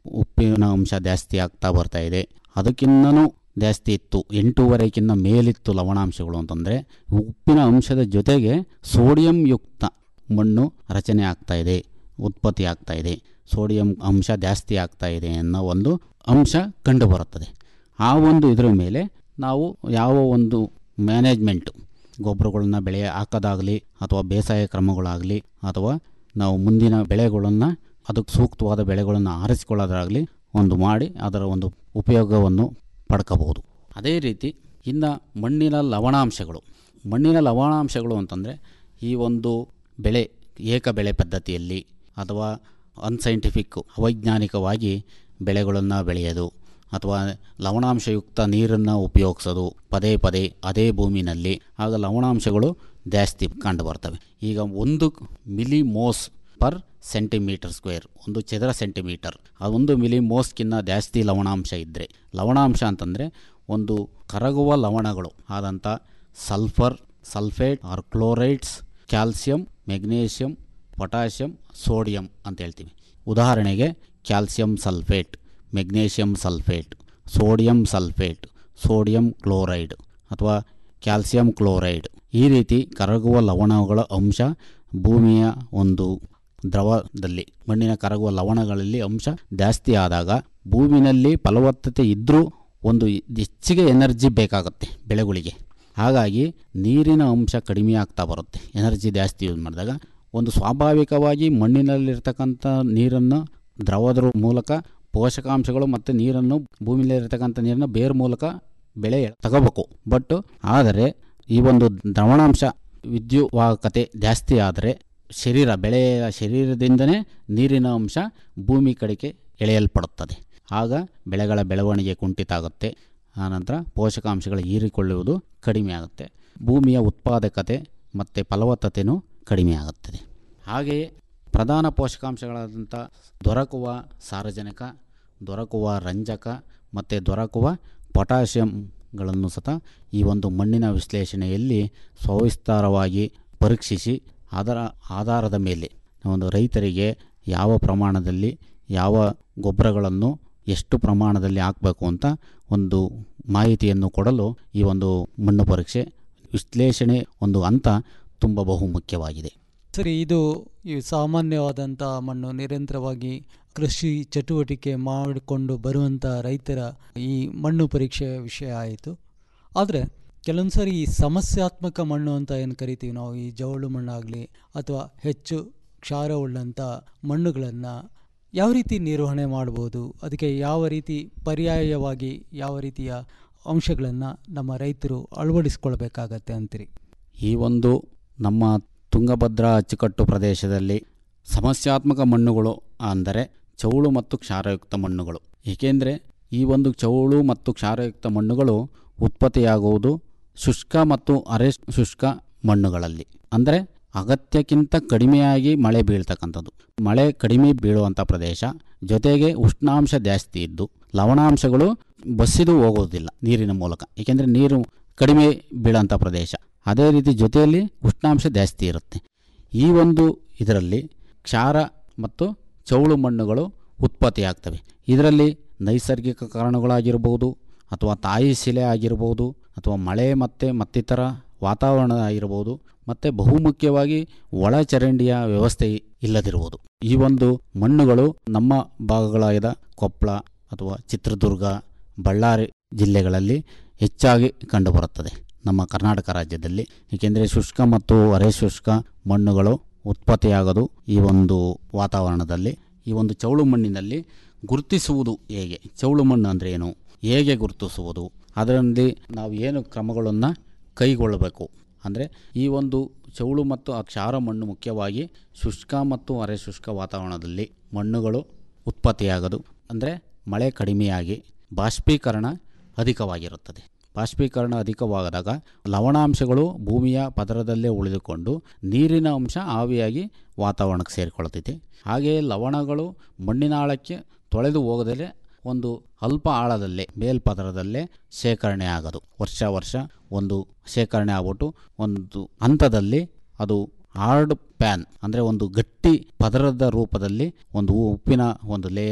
Speaker 13: ಉಪ್ಪಿನ ಅಂಶ ಜಾಸ್ತಿ ಆಗ್ತಾ ಬರ್ತಾ ಇದೆ ಅದಕ್ಕಿಂತನೂ ಜಾಸ್ತಿ ಇತ್ತು ಎಂಟೂವರೆಕ್ಕಿಂತ ಮೇಲಿತ್ತು ಲವಣಾಂಶಗಳು ಅಂತಂದರೆ ಉಪ್ಪಿನ ಅಂಶದ ಜೊತೆಗೆ ಸೋಡಿಯಂ ಯುಕ್ತ ಮಣ್ಣು ರಚನೆ ಆಗ್ತಾ ಇದೆ ಉತ್ಪತ್ತಿ ಆಗ್ತಾ ಇದೆ ಸೋಡಿಯಂ ಅಂಶ ಜಾಸ್ತಿ ಆಗ್ತಾ ಇದೆ ಅನ್ನೋ ಒಂದು ಅಂಶ ಕಂಡುಬರುತ್ತದೆ ಆ ಒಂದು ಇದರ ಮೇಲೆ ನಾವು ಯಾವ ಒಂದು ಮ್ಯಾನೇಜ್ಮೆಂಟು ಗೊಬ್ಬರಗಳನ್ನ ಬೆಳೆ ಹಾಕೋದಾಗಲಿ ಅಥವಾ ಬೇಸಾಯ ಕ್ರಮಗಳಾಗಲಿ ಅಥವಾ ನಾವು ಮುಂದಿನ ಬೆಳೆಗಳನ್ನು ಅದಕ್ಕೆ ಸೂಕ್ತವಾದ ಬೆಳೆಗಳನ್ನು ಆರಿಸಿಕೊಳ್ಳೋದಾಗಲಿ ಒಂದು ಮಾಡಿ ಅದರ ಒಂದು ಉಪಯೋಗವನ್ನು ಪಡ್ಕೋಬಹುದು ಅದೇ ರೀತಿ ಇನ್ನು ಮಣ್ಣಿನ ಲವಣಾಂಶಗಳು ಮಣ್ಣಿನ ಲವಣಾಂಶಗಳು ಅಂತಂದರೆ ಈ ಒಂದು ಬೆಳೆ ಏಕ ಬೆಳೆ ಪದ್ಧತಿಯಲ್ಲಿ ಅಥವಾ ಅನ್ಸೈಂಟಿಫಿಕ್ ಅವೈಜ್ಞಾನಿಕವಾಗಿ ಬೆಳೆಗಳನ್ನು ಬೆಳೆಯೋದು ಅಥವಾ ಲವಣಾಂಶಯುಕ್ತ ನೀರನ್ನು ಉಪಯೋಗಿಸೋದು ಪದೇ ಪದೇ ಅದೇ ಭೂಮಿನಲ್ಲಿ ಆಗ ಲವಣಾಂಶಗಳು ಜಾಸ್ತಿ ಕಂಡುಬರ್ತವೆ ಈಗ ಒಂದು ಮಿಲಿ ಮೋಸ್ ಪರ್ ಸೆಂಟಿಮೀಟರ್ ಸ್ಕ್ವೇರ್ ಒಂದು ಚದರ ಸೆಂಟಿಮೀಟರ್ ಆ ಒಂದು ಮಿಲಿ ಮೋಸ್ಗಿನ್ನ ಜಾಸ್ತಿ ಲವಣಾಂಶ ಇದ್ದರೆ ಲವಣಾಂಶ ಅಂತಂದರೆ ಒಂದು ಕರಗುವ ಲವಣಗಳು ಆದಂಥ sulphur sulphate or chlorides calcium magnesium potassium sodium ಅಂತ ಹೇಳ್ತೀವಿ ಉದಾಹರಣೆಗೆ calcium sulphate magnesium sulphate sodium sulphate sodium chloride ಅಥವಾ ಕ್ಯಾಲ್ಸಿಯಂ ಕ್ಲೋರೈಡ್ ಈ ರೀತಿ ಕರಗುವ ಲವಣಗಳ ಅಂಶ ಭೂಮಿಯ ಒಂದು ದ್ರವದಲ್ಲಿ ಮಣ್ಣಿನ ಕರಗುವ ಲವಣಗಳಲ್ಲಿ ಅಂಶ ಜಾಸ್ತಿ ಆದಾಗ ಭೂಮಿನಲ್ಲಿ ಫಲವತ್ತತೆ ಇದ್ದರೂ ಒಂದು ಹೆಚ್ಚಿಗೆ ಎನರ್ಜಿ ಬೇಕಾಗುತ್ತೆ ಬೆಳೆಗಳಿಗೆ ಹಾಗಾಗಿ ನೀರಿನ ಅಂಶ ಕಡಿಮೆ ಆಗ್ತಾ ಬರುತ್ತೆ ಎನರ್ಜಿ ಜಾಸ್ತಿ ಯೂಸ್ ಮಾಡಿದಾಗ ಒಂದು ಸ್ವಾಭಾವಿಕವಾಗಿ ಮಣ್ಣಿನಲ್ಲಿರ್ತಕ್ಕಂಥ ನೀರನ್ನು ದ್ರವದ ಮೂಲಕ ಪೋಷಕಾಂಶಗಳು ಮತ್ತು ನೀರನ್ನು ಭೂಮಿಯಲ್ಲಿರ್ತಕ್ಕಂಥ ನೀರನ್ನು ಬೇರ್ ಮೂಲಕ ಬೆಳೆ ತಗೋಬೇಕು ಬಟ್ ಆದರೆ ಈ ಒಂದು ದ್ರವಣಾಂಶ ವಿದ್ಯುವಾಹಕತೆ ಜಾಸ್ತಿ ಆದರೆ ಶರೀರ ಬೆಳೆಯ ಶರೀರದಿಂದನೇ ನೀರಿನ ಅಂಶ ಭೂಮಿ ಕಡೆಗೆ ಎಳೆಯಲ್ಪಡುತ್ತದೆ ಆಗ ಬೆಳೆಗಳ ಬೆಳವಣಿಗೆ ಕುಂಠಿತ ಆಗುತ್ತೆ ಆನಂತರ ಪೋಷಕಾಂಶಗಳು ಹೀರಿಕೊಳ್ಳುವುದು ಕಡಿಮೆ ಆಗುತ್ತೆ ಭೂಮಿಯ ಉತ್ಪಾದಕತೆ ಮತ್ತು ಫಲವತ್ತತೆಯೂ ಕಡಿಮೆ ಆಗುತ್ತದೆ ಹಾಗೆಯೇ ಪ್ರಧಾನ ಪೋಷಕಾಂಶಗಳಾದಂಥ ದೊರಕುವ ಸಾರಜನಕ ದೊರಕುವ ರಂಜಕ ಮತ್ತು ದೊರಕುವ ಪೊಟ್ಯಾಷಿಯಂಗಳನ್ನು ಸತ ಈ ಒಂದು ಮಣ್ಣಿನ ವಿಶ್ಲೇಷಣೆಯಲ್ಲಿ ಸವಿಸ್ತಾರವಾಗಿ ಪರೀಕ್ಷಿಸಿ ಅದರ ಆಧಾರದ ಮೇಲೆ ಒಂದು ರೈತರಿಗೆ ಯಾವ ಪ್ರಮಾಣದಲ್ಲಿ ಯಾವ ಗೊಬ್ಬರಗಳನ್ನು ಎಷ್ಟು ಪ್ರಮಾಣದಲ್ಲಿ ಹಾಕಬೇಕು ಅಂತ ಒಂದು ಮಾಹಿತಿಯನ್ನು ಕೊಡಲು ಈ ಒಂದು ಮಣ್ಣು ಪರೀಕ್ಷೆ ವಿಶ್ಲೇಷಣೆ ಒಂದು ಹಂತ ತುಂಬ ಬಹುಮುಖ್ಯವಾಗಿದೆ
Speaker 12: ಸರಿ ಇದು ಈ ಸಾಮಾನ್ಯವಾದಂಥ ಮಣ್ಣು ನಿರಂತರವಾಗಿ ಕೃಷಿ ಚಟುವಟಿಕೆ ಮಾಡಿಕೊಂಡು ಬರುವಂಥ ರೈತರ ಈ ಮಣ್ಣು ಪರೀಕ್ಷೆಯ ವಿಷಯ ಆಯಿತು ಆದರೆ ಕೆಲವೊಂದು ಸಾರಿ ಈ ಸಮಸ್ಯಾತ್ಮಕ ಮಣ್ಣು ಅಂತ ಏನು ಕರಿತೀವಿ ನಾವು ಈ ಜವಳು ಮಣ್ಣಾಗಲಿ ಅಥವಾ ಹೆಚ್ಚು ಕ್ಷಾರವುಳ್ಳಂಥ ಮಣ್ಣುಗಳನ್ನು ಯಾವ ರೀತಿ ನಿರ್ವಹಣೆ ಮಾಡ್ಬೋದು ಅದಕ್ಕೆ ಯಾವ ರೀತಿ ಪರ್ಯಾಯವಾಗಿ ಯಾವ ರೀತಿಯ ಅಂಶಗಳನ್ನು ನಮ್ಮ ರೈತರು ಅಳವಡಿಸ್ಕೊಳ್ಬೇಕಾಗತ್ತೆ ಅಂತೀರಿ
Speaker 13: ಈ ಒಂದು ನಮ್ಮ ತುಂಗಭದ್ರಾ ಅಚ್ಚುಕಟ್ಟು ಪ್ರದೇಶದಲ್ಲಿ ಸಮಸ್ಯಾತ್ಮಕ ಮಣ್ಣುಗಳು ಅಂದರೆ ಚೌಳು ಮತ್ತು ಕ್ಷಾರಯುಕ್ತ ಮಣ್ಣುಗಳು ಏಕೆಂದರೆ ಈ ಒಂದು ಚೌಳು ಮತ್ತು ಕ್ಷಾರಯುಕ್ತ ಮಣ್ಣುಗಳು ಉತ್ಪತ್ತಿಯಾಗುವುದು ಶುಷ್ಕ ಮತ್ತು ಅರೆ ಶುಷ್ಕ ಮಣ್ಣುಗಳಲ್ಲಿ ಅಂದರೆ ಅಗತ್ಯಕ್ಕಿಂತ ಕಡಿಮೆಯಾಗಿ ಮಳೆ ಬೀಳ್ತಕ್ಕಂಥದ್ದು ಮಳೆ ಕಡಿಮೆ ಬೀಳುವಂಥ ಪ್ರದೇಶ ಜೊತೆಗೆ ಉಷ್ಣಾಂಶ ಜಾಸ್ತಿ ಇದ್ದು ಲವಣಾಂಶಗಳು ಬಸ್ಸಿದು ಹೋಗೋದಿಲ್ಲ ನೀರಿನ ಮೂಲಕ ಏಕೆಂದರೆ ನೀರು ಕಡಿಮೆ ಬೀಳೋಂಥ ಪ್ರದೇಶ ಅದೇ ರೀತಿ ಜೊತೆಯಲ್ಲಿ ಉಷ್ಣಾಂಶ ಜಾಸ್ತಿ ಇರುತ್ತೆ ಈ ಒಂದು ಇದರಲ್ಲಿ ಕ್ಷಾರ ಮತ್ತು ಚೌಳು ಮಣ್ಣುಗಳು ಉತ್ಪತ್ತಿಯಾಗ್ತವೆ ಇದರಲ್ಲಿ ನೈಸರ್ಗಿಕ ಕಾರಣಗಳಾಗಿರ್ಬೋದು ಅಥವಾ ತಾಯಿ ಶಿಲೆ ಆಗಿರ್ಬೋದು ಅಥವಾ ಮಳೆ ಮತ್ತು ಮತ್ತಿತರ ವಾತಾವರಣ ಆಗಿರ್ಬೋದು ಮತ್ತು ಬಹುಮುಖ್ಯವಾಗಿ ಒಳಚರಂಡಿಯ ವ್ಯವಸ್ಥೆ ಇಲ್ಲದಿರುವುದು ಈ ಒಂದು ಮಣ್ಣುಗಳು ನಮ್ಮ ಭಾಗಗಳಾದ ಕೊಪ್ಪಳ ಅಥವಾ ಚಿತ್ರದುರ್ಗ ಬಳ್ಳಾರಿ ಜಿಲ್ಲೆಗಳಲ್ಲಿ ಹೆಚ್ಚಾಗಿ ಕಂಡುಬರುತ್ತದೆ ನಮ್ಮ ಕರ್ನಾಟಕ ರಾಜ್ಯದಲ್ಲಿ ಏಕೆಂದರೆ ಶುಷ್ಕ ಮತ್ತು ಅರೆ ಶುಷ್ಕ ಮಣ್ಣುಗಳು ಉತ್ಪತ್ತಿಯಾಗೋದು ಈ ಒಂದು ವಾತಾವರಣದಲ್ಲಿ ಈ ಒಂದು ಚೌಳು ಮಣ್ಣಿನಲ್ಲಿ ಗುರುತಿಸುವುದು ಹೇಗೆ ಚೌಳು ಮಣ್ಣು ಅಂದರೆ ಏನು ಹೇಗೆ ಗುರುತಿಸುವುದು ಅದರಲ್ಲಿ ನಾವು ಏನು ಕ್ರಮಗಳನ್ನು ಕೈಗೊಳ್ಳಬೇಕು ಅಂದರೆ ಈ ಒಂದು ಚೌಳು ಮತ್ತು ಆ ಕ್ಷಾರ ಮಣ್ಣು ಮುಖ್ಯವಾಗಿ ಶುಷ್ಕ ಮತ್ತು ಅರೆ ಶುಷ್ಕ ವಾತಾವರಣದಲ್ಲಿ ಮಣ್ಣುಗಳು ಉತ್ಪತ್ತಿಯಾಗೋದು ಅಂದರೆ ಮಳೆ ಕಡಿಮೆಯಾಗಿ ಬಾಷ್ಪೀಕರಣ ಅಧಿಕವಾಗಿರುತ್ತದೆ ಬಾಷ್ಪೀಕರಣ ಅಧಿಕವಾದಾಗ ಲವಣಾಂಶಗಳು ಭೂಮಿಯ ಪದರದಲ್ಲೇ ಉಳಿದುಕೊಂಡು ನೀರಿನ ಅಂಶ ಆವಿಯಾಗಿ ವಾತಾವರಣಕ್ಕೆ ಸೇರಿಕೊಳ್ಳುತ್ತೈತೆ ಹಾಗೆಯೇ ಲವಣಗಳು ಮಣ್ಣಿನ ಆಳಕ್ಕೆ ತೊಳೆದು ಹೋಗದಲ್ಲೇ ಒಂದು ಅಲ್ಪ ಆಳದಲ್ಲೇ ಮೇಲ್ಪದರದಲ್ಲೇ ಶೇಖರಣೆ ಆಗೋದು ವರ್ಷ ವರ್ಷ ಒಂದು ಶೇಖರಣೆ ಆಗ್ಬಿಟ್ಟು ಒಂದು ಹಂತದಲ್ಲಿ ಅದು ಹಾರ್ಡ್ ಪ್ಯಾನ್ ಅಂದರೆ ಒಂದು ಗಟ್ಟಿ ಪದರದ ರೂಪದಲ್ಲಿ ಒಂದು ಉಪ್ಪಿನ ಒಂದು ಲೇಯರ್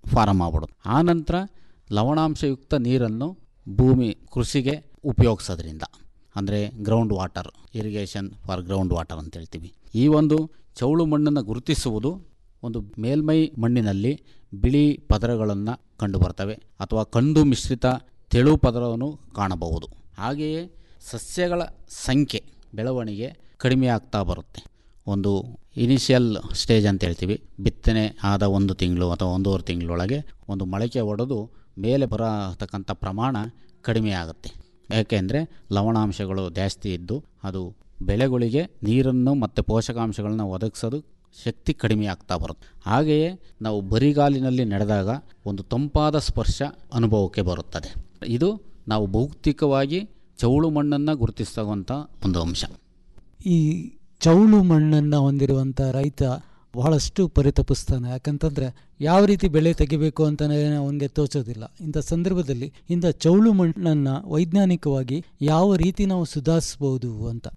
Speaker 13: ಫಾರಮ್ ಆಗ್ಬಿಡೋದು ಆನಂತರ ಲವಣಾಂಶಯುಕ್ತ ನೀರನ್ನು ಭೂಮಿ ಕೃಷಿಗೆ ಉಪಯೋಗಿಸೋದ್ರಿಂದ ಅಂದರೆ ground water irrigation for ground water ಅಂತ ಹೇಳ್ತೀವಿ ಈ ಒಂದು ಚೌಳು ಮಣ್ಣನ್ನು ಗುರುತಿಸುವುದು ಒಂದು ಮೇಲ್ಮೈ ಮಣ್ಣಿನಲ್ಲಿ ಬಿಳಿ ಪದರಗಳನ್ನು ಕಂಡುಬರ್ತವೆ ಅಥವಾ ಕಂದು ಮಿಶ್ರಿತ ತೆಳು ಪದರವನ್ನು ಕಾಣಬಹುದು ಹಾಗೆಯೇ ಸಸ್ಯಗಳ ಸಂಖ್ಯೆ ಬೆಳವಣಿಗೆ ಕಡಿಮೆ ಆಗ್ತಾ ಬರುತ್ತೆ ಒಂದು ಇನಿಷಿಯಲ್ ಸ್ಟೇಜ್ ಅಂತ ಹೇಳ್ತೀವಿ ಬಿತ್ತನೆ ಆದ ಒಂದು ತಿಂಗಳು ಅಥವಾ ಒಂದೂವರೆ ತಿಂಗಳೊಳಗೆ ಒಂದು ಮೊಳಕೆ ಒಡೆದು ಮೇಲೆ ಬರತಕ್ಕಂಥ ಪ್ರಮಾಣ ಕಡಿಮೆ ಆಗುತ್ತೆ ಯಾಕೆಂದರೆ ಲವಣಾಂಶಗಳು ಜಾಸ್ತಿ ಇದ್ದು ಅದು ಬೆಳೆಗಳಿಗೆ ನೀರನ್ನು ಮತ್ತು ಪೋಷಕಾಂಶಗಳನ್ನು ಒದಗಿಸೋದು ಶಕ್ತಿ ಕಡಿಮೆ ಆಗ್ತಾ ಬರುತ್ತೆ ಹಾಗೆಯೇ ನಾವು ಬರಿಗಾಲಿನಲ್ಲಿ ನಡೆದಾಗ ಒಂದು ತಂಪಾದ ಸ್ಪರ್ಶ ಅನುಭವಕ್ಕೆ ಬರುತ್ತದೆ ಇದು ನಾವು ಭೌತಿಕವಾಗಿ ಚೌಳು ಮಣ್ಣನ್ನು ಗುರುತಿಸ್ತಕ್ಕಂಥ ಒಂದು ಅಂಶ
Speaker 12: ಈ ಚೌಳು ಮಣ್ಣನ್ನು ಹೊಂದಿರುವಂಥ ರೈತ ಬಹಳಷ್ಟು ಪರಿತಪಿಸ್ತಾನೆ ಯಾಕಂತಂದರೆ ಯಾವ ರೀತಿ ಬೆಳೆ ತೆಗಿಬೇಕು ಅಂತಲೇ ಅವನಿಗೆ ತೋಚೋದಿಲ್ಲ ಇಂಥ ಸಂದರ್ಭದಲ್ಲಿ ಇಂಥ ಚೌಳು ಮಣ್ಣನ್ನು ವೈಜ್ಞಾನಿಕವಾಗಿ ಯಾವ ರೀತಿ ನಾವು ಸುಧಾರಿಸ್ಬೋದು ಅಂತ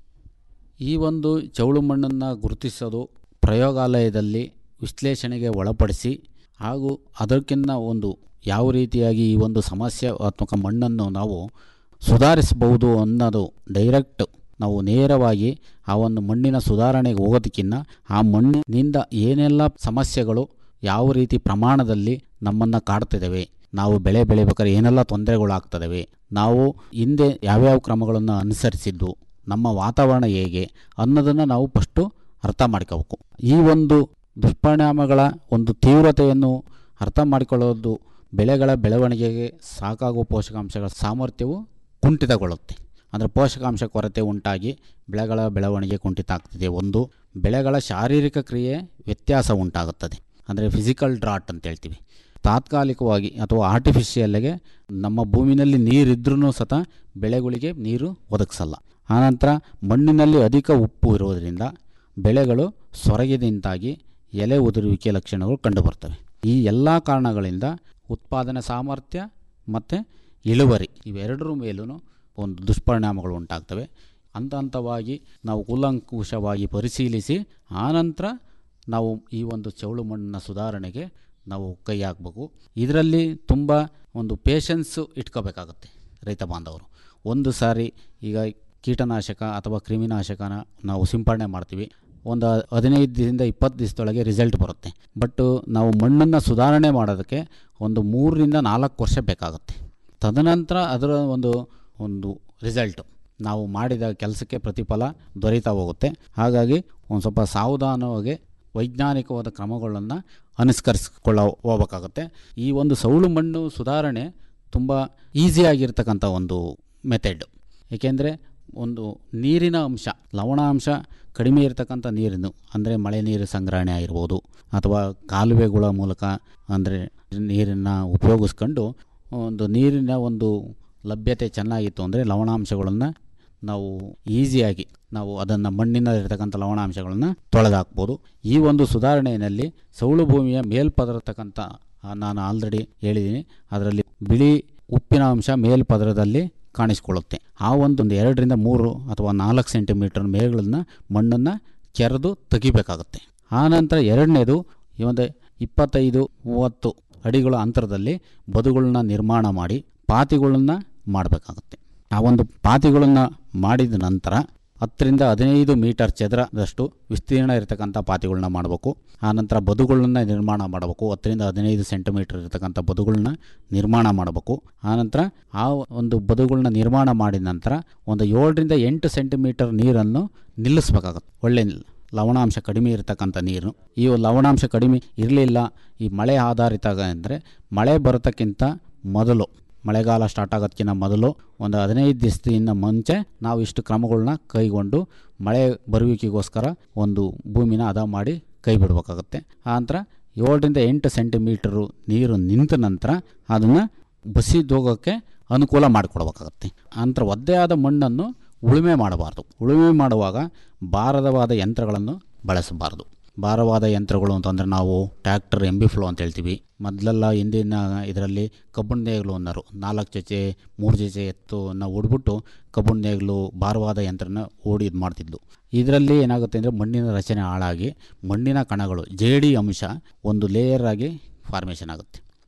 Speaker 13: ಈ ಒಂದು ಚೌಳು ಮಣ್ಣನ್ನು ಗುರುತಿಸೋದು ಪ್ರಯೋಗಾಲಯದಲ್ಲಿ ವಿಶ್ಲೇಷಣೆಗೆ ಒಳಪಡಿಸಿ ಹಾಗೂ ಅದಕ್ಕಿಂತ ಒಂದು ಯಾವ ರೀತಿಯಾಗಿ ಈ ಒಂದು ಸಮಸ್ಯಾತ್ಮಕ ಮಣ್ಣನ್ನು ನಾವು ಸುಧಾರಿಸಬಹುದು ಅನ್ನೋದು ಡೈರೆಕ್ಟ್ ನಾವು ನೇರವಾಗಿ ಆ ಒಂದು ಮಣ್ಣಿನ ಸುಧಾರಣೆಗೆ ಹೋಗೋದಕ್ಕಿಂತ ಆ ಮಣ್ಣಿನಿಂದ ಏನೆಲ್ಲ ಸಮಸ್ಯೆಗಳು ಯಾವ ರೀತಿ ಪ್ರಮಾಣದಲ್ಲಿ ನಮ್ಮನ್ನು ಕಾಡ್ತಿದ್ದಾವೆ ನಾವು ಬೆಳೆ ಬೆಳಿಬೇಕಾದ್ರೆ ಏನೆಲ್ಲ ತೊಂದರೆಗಳಾಗ್ತದವೆ ನಾವು ಹಿಂದೆ ಯಾವ್ಯಾವ ಕ್ರಮಗಳನ್ನು ಅನುಸರಿಸಿದ್ದು ನಮ್ಮ ವಾತಾವರಣ ಹೇಗೆ ಅನ್ನೋದನ್ನು ನಾವು ಫಸ್ಟು ಅರ್ಥ ಮಾಡ್ಕೋಬೇಕು ಈ ಒಂದು ದುಷ್ಪರಿಣಾಮಗಳ ಒಂದು ತೀವ್ರತೆಯನ್ನು ಅರ್ಥ ಮಾಡಿಕೊಳ್ಳೋದು ಬೆಳೆಗಳ ಬೆಳವಣಿಗೆಗೆ ಸಾಕಾಗುವ ಪೋಷಕಾಂಶಗಳ ಸಾಮರ್ಥ್ಯವು ಕುಂಠಿತಗೊಳ್ಳುತ್ತೆ ಅಂದರೆ ಪೋಷಕಾಂಶ ಕೊರತೆ ಉಂಟಾಗಿ ಬೆಳೆಗಳ ಬೆಳವಣಿಗೆ ಕುಂಠಿತ ಆಗ್ತಿದೆ ಒಂದು ಬೆಳೆಗಳ ಶಾರೀರಿಕ ಕ್ರಿಯೆ ವ್ಯತ್ಯಾಸ ಉಂಟಾಗುತ್ತದೆ ಅಂದರೆ ಫಿಸಿಕಲ್ ಡ್ರಾಟ್ ಅಂತ ಹೇಳ್ತೀವಿ ತಾತ್ಕಾಲಿಕವಾಗಿ ಅಥವಾ ಆರ್ಟಿಫಿಷಿಯಲ್ಗೆ ನಮ್ಮ ಭೂಮಿನಲ್ಲಿ ನೀರಿದ್ರೂ ಸತ ಬೆಳೆಗಳಿಗೆ ನೀರು ಒದಗಿಸಲ್ಲ ಆನಂತರ ಮಣ್ಣಿನಲ್ಲಿ ಅಧಿಕ ಉಪ್ಪು ಇರೋದರಿಂದ ಬೆಳೆಗಳು ಸೊರಗಿದಿಂದಾಗಿ ಎಲೆ ಉದುರುವಿಕೆ ಲಕ್ಷಣಗಳು ಕಂಡುಬರ್ತವೆ ಈ ಎಲ್ಲ ಕಾರಣಗಳಿಂದ ಉತ್ಪಾದನೆ ಸಾಮರ್ಥ್ಯ ಮತ್ತು ಇಳುವರಿ ಇವೆರಡರ ಮೇಲೂ ಒಂದು ದುಷ್ಪರಿಣಾಮಗಳು ಉಂಟಾಗ್ತವೆ ಹಂತ ಹಂತವಾಗಿ ನಾವು ಕೂಲಂಕುಷವಾಗಿ ಪರಿಶೀಲಿಸಿ ಆನಂತರ ನಾವು ಈ ಒಂದು ಚೌಳು ಮಣ್ಣಿನ ಸುಧಾರಣೆಗೆ ನಾವು ಕೈ ಹಾಕಬೇಕು ಇದರಲ್ಲಿ ತುಂಬ ಒಂದು ಪೇಷನ್ಸು ಇಟ್ಕೋಬೇಕಾಗುತ್ತೆ ರೈತ ಬಾಂಧವರು ಒಂದು ಸಾರಿ ಈಗ ಕೀಟನಾಶಕ ಅಥವಾ ಕ್ರಿಮಿನಾಶಕನ ನಾವು ಸಿಂಪಡಣೆ ಮಾಡ್ತೀವಿ ಒಂದು ಹದಿನೈದು ದಿನದಿಂದ ಇಪ್ಪತ್ತು ದಿವಸದೊಳಗೆ ರಿಸಲ್ಟ್ ಬರುತ್ತೆ ಬಟ್ ನಾವು ಮಣ್ಣನ್ನು ಸುಧಾರಣೆ ಮಾಡೋದಕ್ಕೆ ಒಂದು ಮೂರರಿಂದ ನಾಲ್ಕು ವರ್ಷ ಬೇಕಾಗುತ್ತೆ ತದನಂತರ ಅದರ ಒಂದು ಒಂದು ರಿಸಲ್ಟು ನಾವು ಮಾಡಿದ ಕೆಲಸಕ್ಕೆ ಪ್ರತಿಫಲ ದೊರೀತಾ ಹೋಗುತ್ತೆ ಹಾಗಾಗಿ ಒಂದು ಸ್ವಲ್ಪ ಸಾವಧಾನವಾಗಿ ವೈಜ್ಞಾನಿಕವಾದ ಕ್ರಮಗಳನ್ನು ಅನುಸರಿಸ್ಕೊಳ್ಳ ಹೋಗ್ಬೇಕಾಗುತ್ತೆ ಈ ಒಂದು ಸೌಳು ಮಣ್ಣು ಸುಧಾರಣೆ ತುಂಬ ಈಸಿಯಾಗಿರ್ತಕ್ಕಂಥ ಒಂದು ಮೆಥಡ್ ಏಕೆಂದರೆ ಒಂದು ನೀರಿನ ಅಂಶ ಲವಣಾಂಶ ಕಡಿಮೆ ಇರತಕ್ಕಂಥ ನೀರನ್ನು ಅಂದರೆ ಮಳೆ ನೀರು ಸಂಗ್ರಹಣೆ ಆಗಿರ್ಬೋದು ಅಥವಾ ಕಾಲುವೆಗಳ ಮೂಲಕ ಅಂದರೆ ನೀರನ್ನು ಉಪಯೋಗಿಸ್ಕೊಂಡು ಒಂದು ನೀರಿನ ಒಂದು ಲಭ್ಯತೆ ಚೆನ್ನಾಗಿತ್ತು ಅಂದರೆ ಲವಣಾಂಶಗಳನ್ನು ನಾವು ಈಸಿಯಾಗಿ ನಾವು ಅದನ್ನು ಮಣ್ಣಿನಲ್ಲಿರ್ತಕ್ಕಂಥ ಲವಣಾಂಶಗಳನ್ನು ತೊಳೆದಾಕ್ಬೋದು ಈ ಒಂದು ಸುಧಾರಣೆಯಲ್ಲಿ ಸೌಳು ಭೂಮಿಯ ಮೇಲ್ಪದರತಕ್ಕಂಥ ನಾನು ಆಲ್ರೆಡಿ ಹೇಳಿದ್ದೀನಿ ಅದರಲ್ಲಿ ಬಿಳಿ ಉಪ್ಪಿನ ಅಂಶ ಮೇಲ್ಪದರದಲ್ಲಿ ಕಾಣಿಸ್ಕೊಳ್ಳುತ್ತೆ ಆ ಒಂದೊಂದು ಎರಡರಿಂದ ಮೂರು ಅಥವಾ ನಾಲ್ಕು ಸೆಂಟಿಮೀಟರ್ ಮೇಲ್ಗಳನ್ನ ಮಣ್ಣನ್ನು ಕೆರೆದು ತೆಗಿಬೇಕಾಗುತ್ತೆ ಆನಂತರ ಎರಡನೇದು ಈ ಒಂದು ಇಪ್ಪತ್ತೈದು ಮೂವತ್ತು ಅಡಿಗಳ ಅಂತರದಲ್ಲಿ ಬದುಗಳನ್ನ ನಿರ್ಮಾಣ ಮಾಡಿ ಪಾತಿಗಳನ್ನ ಮಾಡಬೇಕಾಗುತ್ತೆ ಆ ಒಂದು ಪಾತಿಗಳನ್ನು ಮಾಡಿದ ನಂತರ ಹತ್ತರಿಂದ ಹದಿನೈದು ಮೀಟರ್ ಚದರದಷ್ಟು ವಿಸ್ತೀರ್ಣ ಇರತಕ್ಕಂಥ ಪಾತಿಗಳನ್ನ ಮಾಡಬೇಕು ಆನಂತರ ಬದುಗಳನ್ನ ನಿರ್ಮಾಣ ಮಾಡಬೇಕು ಹತ್ತರಿಂದ ಹದಿನೈದು ಸೆಂಟಿಮೀಟರ್ ಇರತಕ್ಕಂಥ ಬದುಗಳನ್ನ ನಿರ್ಮಾಣ ಮಾಡಬೇಕು ಆನಂತರ ಆ ಒಂದು ಬದುಗಳನ್ನ ನಿರ್ಮಾಣ ಮಾಡಿದ ನಂತರ ಒಂದು ಏಳರಿಂದ ಎಂಟು ಸೆಂಟಿಮೀಟರ್ ನೀರನ್ನು ನಿಲ್ಲಿಸ್ಬೇಕಾಗುತ್ತೆ ಒಳ್ಳೆ ಲವಣಾಂಶ ಕಡಿಮೆ ಇರತಕ್ಕಂಥ ನೀರು ಈ ಲವಣಾಂಶ ಕಡಿಮೆ ಇರಲಿಲ್ಲ ಈ ಮಳೆ ಆಧಾರಿತ ಅಂದರೆ ಮಳೆ ಬರೋತಕ್ಕಿಂತ ಮೊದಲು ಮಳೆಗಾಲ ಸ್ಟಾರ್ಟ್ ಆಗೋದಕ್ಕಿಂತ ಮೊದಲು ಒಂದು ಹದಿನೈದು ದಿವಸದಿಂದ ಮುಂಚೆ ನಾವು ಇಷ್ಟು ಕ್ರಮಗಳನ್ನ ಕೈಗೊಂಡು ಮಳೆ ಬರುವಿಕೆಗೋಸ್ಕರ ಒಂದು ಭೂಮಿನ ಹದ ಮಾಡಿ ಕೈ ಬಿಡಬೇಕಾಗುತ್ತೆ ಆ ನಂತರ ಏಳರಿಂದ ಎಂಟು ಸೆಂಟಿಮೀಟರು ನೀರು ನಿಂತ ನಂತರ ಅದನ್ನು ಬಸಿದೋಗೋಕ್ಕೆ ಅನುಕೂಲ ಮಾಡಿಕೊಡ್ಬೇಕಾಗತ್ತೆ ನಂತರ ಒದ್ದೆಯಾದ ಮಣ್ಣನ್ನು ಉಳುಮೆ ಮಾಡಬಾರ್ದು ಉಳುಮೆ ಮಾಡುವಾಗ ಭಾರದವಾದ ಯಂತ್ರಗಳನ್ನು ಬಳಸಬಾರ್ದು ಭಾರವಾದ ಯಂತ್ರಗಳು ಅಂತಂದರೆ ನಾವು ಟ್ರ್ಯಾಕ್ಟರ್ ಎಂ ಬಿ ಫ್ಲೋ ಅಂತ ಹೇಳ್ತೀವಿ ಮೊದಲೆಲ್ಲ ಹಿಂದಿನ ಇದರಲ್ಲಿ ಕಬ್ಬಣ ನೇಗಿಲು ಅನ್ನೋರು ನಾಲ್ಕು ಚಚೆ ಮೂರು ಚಚೆ ಎತ್ತುನ ಹೊಡ್ಬಿಟ್ಟು ಕಬ್ಬಣ ನೇಗಿಲು ಭಾರವಾದ ಯಂತ್ರನ ಓಡಿ ಇದು ಮಾಡ್ತಿದ್ಲು ಇದರಲ್ಲಿ ಏನಾಗುತ್ತೆ ಅಂದರೆ ಮಣ್ಣಿನ ರಚನೆ ಹಾಳಾಗಿ ಮಣ್ಣಿನ ಕಣಗಳು ಜೇಡಿ ಅಂಶ ಒಂದು ಲೇಯರ್ ಆಗಿ ಫಾರ್ಮೇಷನ್ ಆಗುತ್ತೆ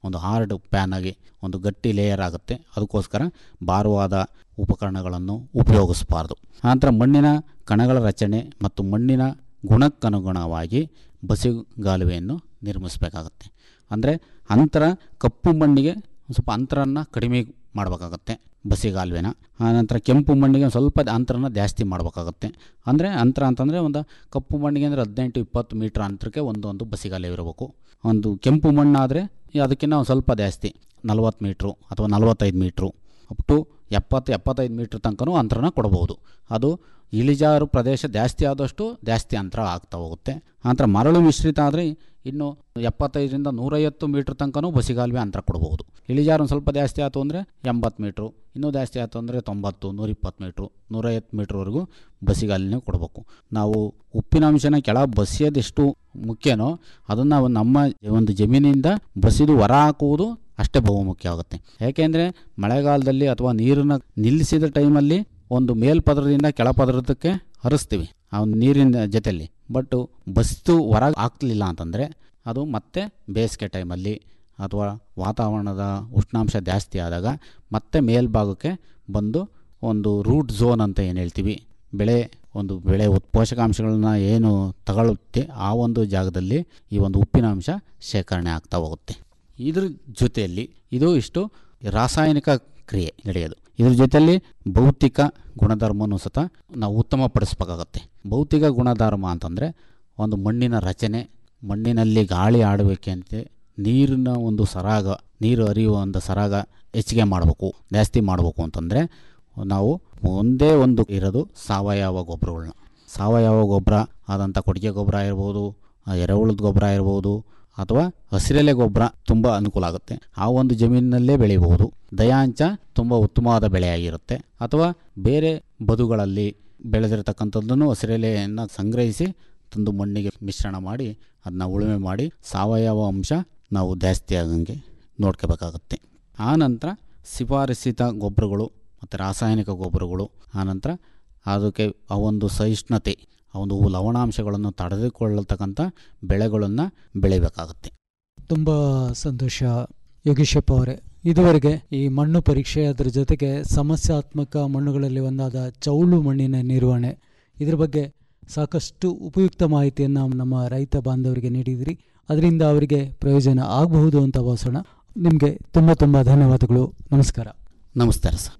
Speaker 13: ಒಂದು ಹಾರ್ಡ್ ಪ್ಯಾನ್ ಆಗಿ ಒಂದು ಗಟ್ಟಿ ಲೇಯರ್ ಆಗುತ್ತೆ ಅದಕ್ಕೋಸ್ಕರ ಭಾರವಾದ ಉಪಕರಣಗಳನ್ನು ಉಪಯೋಗಿಸಬಾರ್ದು ಆನಂತರ ಮಣ್ಣಿನ ಕಣಗಳ ರಚನೆ ಮತ್ತು ಮಣ್ಣಿನ ಗುಣಕ್ಕನುಗುಣವಾಗಿ ಬಸಿಗಾಲುವೆಯನ್ನು ನಿರ್ಮಿಸಬೇಕಾಗತ್ತೆ ಅಂದರೆ ಅಂತರ ಕಪ್ಪು ಮಣ್ಣಿಗೆ ಒಂದು ಸ್ವಲ್ಪ ಅಂತರನ ಕಡಿಮೆ ಮಾಡಬೇಕಾಗತ್ತೆ ಬಸಿಗಾಲುವೆನ ಆನಂತರ ಕೆಂಪು ಮಣ್ಣಿಗೆ ಒಂದು ಸ್ವಲ್ಪ ಅಂತರನ ಜಾಸ್ತಿ ಮಾಡಬೇಕಾಗತ್ತೆ ಅಂದರೆ ಅಂತರ ಅಂತಂದರೆ ಒಂದು ಕಪ್ಪು ಮಣ್ಣಿಗೆ ಅಂದರೆ ಹದಿನೆಂಟು ಇಪ್ಪತ್ತು ಮೀಟ್ರ್ ಅಂತರಕ್ಕೆ ಒಂದು ಒಂದು ಬಸಿಗಾಲುವೆ ಇರಬೇಕು ಒಂದು ಕೆಂಪು ಮಣ್ಣಾದರೆ ಅದಕ್ಕಿಂತ ಒಂದು ಸ್ವಲ್ಪ ಜಾಸ್ತಿ ನಲ್ವತ್ತು ಮೀಟ್ರು ಅಥವಾ ನಲ್ವತ್ತೈದು ಮೀಟ್ರು ಅಪ್ ಟು ಎಪ್ಪತ್ತು ಎಪ್ಪತ್ತೈದು ಮೀಟ್ರ್ ತನಕನೂ ಅಂತರನ ಕೊಡ್ಬೋದು ಅದು ಇಳಿಜಾರು ಪ್ರದೇಶ ಜಾಸ್ತಿ ಆದಷ್ಟು ಜಾಸ್ತಿ ಅಂತರ ಆಗ್ತಾ ಹೋಗುತ್ತೆ ನಂತರ ಮರಳು ಮಿಶ್ರಿತ ಆದರೆ ಇನ್ನು ಎಪ್ಪತ್ತೈದರಿಂದ ನೂರೈವತ್ತು ಮೀಟ್ರ್ ತನಕನೂ ಬಸಿಗಾಲುವೆ ಅಂತರ ಕೊಡ್ಬೋದು ಇಳಿಜಾರು ಒಂದು ಸ್ವಲ್ಪ ಜಾಸ್ತಿ ಆಯಿತು ಅಂದರೆ ಎಂಬತ್ತು ಮೀಟ್ರು ಇನ್ನೂ ಜಾಸ್ತಿ ಆಯಿತು ಅಂದರೆ ತೊಂಬತ್ತು ನೂರಿಪ್ಪತ್ತು ಮೀಟ್ರು ನೂರೈವತ್ತು ಮೀಟ್ರ್ವರೆಗೂ ಬಸಿಗಾಲಿನೇ ಕೊಡಬೇಕು ನಾವು ಉಪ್ಪಿನಾಂಶನ ಕೆಳ ಬಸಿಯೋದೆಷ್ಟು ಮುಖ್ಯನೋ ಅದನ್ನು ನಮ್ಮ ಒಂದು ಜಮೀನಿಂದ ಬಸಿದು ಹೊರ ಹಾಕುವುದು ಅಷ್ಟೇ ಬಹುಮುಖ್ಯ ಆಗುತ್ತೆ ಯಾಕೆಂದರೆ ಮಳೆಗಾಲದಲ್ಲಿ ಅಥವಾ ನೀರನ್ನು ನಿಲ್ಲಿಸಿದ ಟೈಮಲ್ಲಿ ಒಂದು ಮೇಲ್ಪದರದಿಂದ ಕೆಳಪದರದಕ್ಕೆ ಹರಿಸ್ತೀವಿ ಆ ಒಂದು ನೀರಿನ ಜೊತೆಯಲ್ಲಿ ಬಟ್ ಬಸ್ತು ಹೊರಗೆ ಆಗ್ಲಿಲ್ಲ ಅಂತಂದರೆ ಅದು ಮತ್ತೆ ಬೇಸಿಗೆ ಟೈಮಲ್ಲಿ ಅಥವಾ ವಾತಾವರಣದ ಉಷ್ಣಾಂಶ ಜಾಸ್ತಿ ಆದಾಗ ಮತ್ತೆ ಮೇಲ್ಭಾಗಕ್ಕೆ ಬಂದು ಒಂದು ರೂಟ್ ಝೋನ್ ಅಂತ ಏನು ಹೇಳ್ತೀವಿ ಬೆಳೆ ಒಂದು ಬೆಳೆ ಉತ್ ಪೋಷಕಾಂಶಗಳನ್ನ ಏನು ತಗೊಳ್ಳುತ್ತೆ ಆ ಒಂದು ಜಾಗದಲ್ಲಿ ಈ ಒಂದು ಉಪ್ಪಿನಾಂಶ ಶೇಖರಣೆ ಆಗ್ತಾ ಹೋಗುತ್ತೆ ಇದ್ರ ಜೊತೆಯಲ್ಲಿ ಇದು ಇಷ್ಟು ರಾಸಾಯನಿಕ ಕ್ರಿಯೆ ನಡೆಯೋದು ಇದ್ರ ಜೊತೆಯಲ್ಲಿ ಭೌತಿಕ ಗುಣಧರ್ಮನೂ ಸತ ನಾವು ಉತ್ತಮಪಡಿಸ್ಬೇಕಾಗತ್ತೆ ಭೌತಿಕ ಗುಣಧರ್ಮ ಅಂತಂದರೆ ಒಂದು ಮಣ್ಣಿನ ರಚನೆ ಮಣ್ಣಿನಲ್ಲಿ ಗಾಳಿ ಆಡಬೇಕಂತೆ ನೀರಿನ ಒಂದು ಸರಾಗ ನೀರು ಹರಿಯುವ ಒಂದು ಸರಾಗ ಹೆಚ್ಚಿಗೆ ಮಾಡಬೇಕು ಜಾಸ್ತಿ ಮಾಡಬೇಕು ಅಂತಂದರೆ ನಾವು ಒಂದೇ ಒಂದು ಇರೋದು ಸಾವಯವ ಗೊಬ್ಬರಗಳನ್ನ ಸಾವಯವ ಗೊಬ್ಬರ ಆದಂಥ ಕೊಟ್ಟಿಗೆ ಗೊಬ್ಬರ ಇರ್ಬೋದು ಆ ಎರೆಹುಳದ ಗೊಬ್ಬರ ಇರ್ಬೋದು ಅಥವಾ ಹಸಿರೆಲೆ ಗೊಬ್ಬರ ತುಂಬ ಅನುಕೂಲ ಆಗುತ್ತೆ ಆ ಒಂದು ಜಮೀನಿನಲ್ಲೇ ಬೆಳಿಬಹುದು ದಯಾಂಚ ತುಂಬ ಉತ್ತಮವಾದ ಬೆಳೆಯಾಗಿರುತ್ತೆ ಅಥವಾ ಬೇರೆ ಬದುಗಳಲ್ಲಿ ಬೆಳೆದಿರತಕ್ಕಂಥದ್ದನ್ನು ಹಸಿರೆಲೆಯನ್ನು ಸಂಗ್ರಹಿಸಿ ತಂದು ಮಣ್ಣಿಗೆ ಮಿಶ್ರಣ ಮಾಡಿ ಅದನ್ನ ಉಳುಮೆ ಮಾಡಿ ಸಾವಯವ ಅಂಶ ನಾವು ಜಾಸ್ತಿ ಆಗಂಗೆ ನೋಡ್ಕೋಬೇಕಾಗತ್ತೆ ಆನಂತರ ಶಿಫಾರಸಿತ ಗೊಬ್ಬರಗಳು ಮತ್ತು ರಾಸಾಯನಿಕ ಗೊಬ್ಬರಗಳು ಆನಂತರ ಅದಕ್ಕೆ ಆ ಒಂದು ಸಹಿಷ್ಣುತೆ ಆ ಒಂದು ಲವಣಾಂಶಗಳನ್ನು ತಡೆದುಕೊಳ್ಳತಕ್ಕಂಥ ಬೆಳೆಗಳನ್ನು ಬೆಳಿಬೇಕಾಗತ್ತೆ
Speaker 12: ತುಂಬ ಸಂತೋಷ ಯೋಗೀಶಪ್ಪ ಅವರೇ ಇದುವರೆಗೆ ಈ ಮಣ್ಣು ಪರೀಕ್ಷೆ ಅದರ ಜೊತೆಗೆ ಸಮಸ್ಯಾತ್ಮಕ ಮಣ್ಣುಗಳಲ್ಲಿ ಒಂದಾದ ಚೌಳು ಮಣ್ಣಿನ ನಿರ್ವಹಣೆ ಇದ್ರ ಬಗ್ಗೆ ಸಾಕಷ್ಟು ಉಪಯುಕ್ತ ಮಾಹಿತಿಯನ್ನು ನಮ್ಮ ರೈತ ಬಾಂಧವರಿಗೆ ನೀಡಿದಿರಿ ಅದರಿಂದ ಅವರಿಗೆ ಪ್ರಯೋಜನ ಆಗಬಹುದು ಅಂತ ಭಾವಿಸೋಣ ನಿಮಗೆ ತುಂಬ ತುಂಬ ಧನ್ಯವಾದಗಳು ನಮಸ್ಕಾರ
Speaker 13: ನಮಸ್ಕಾರ ಸರ್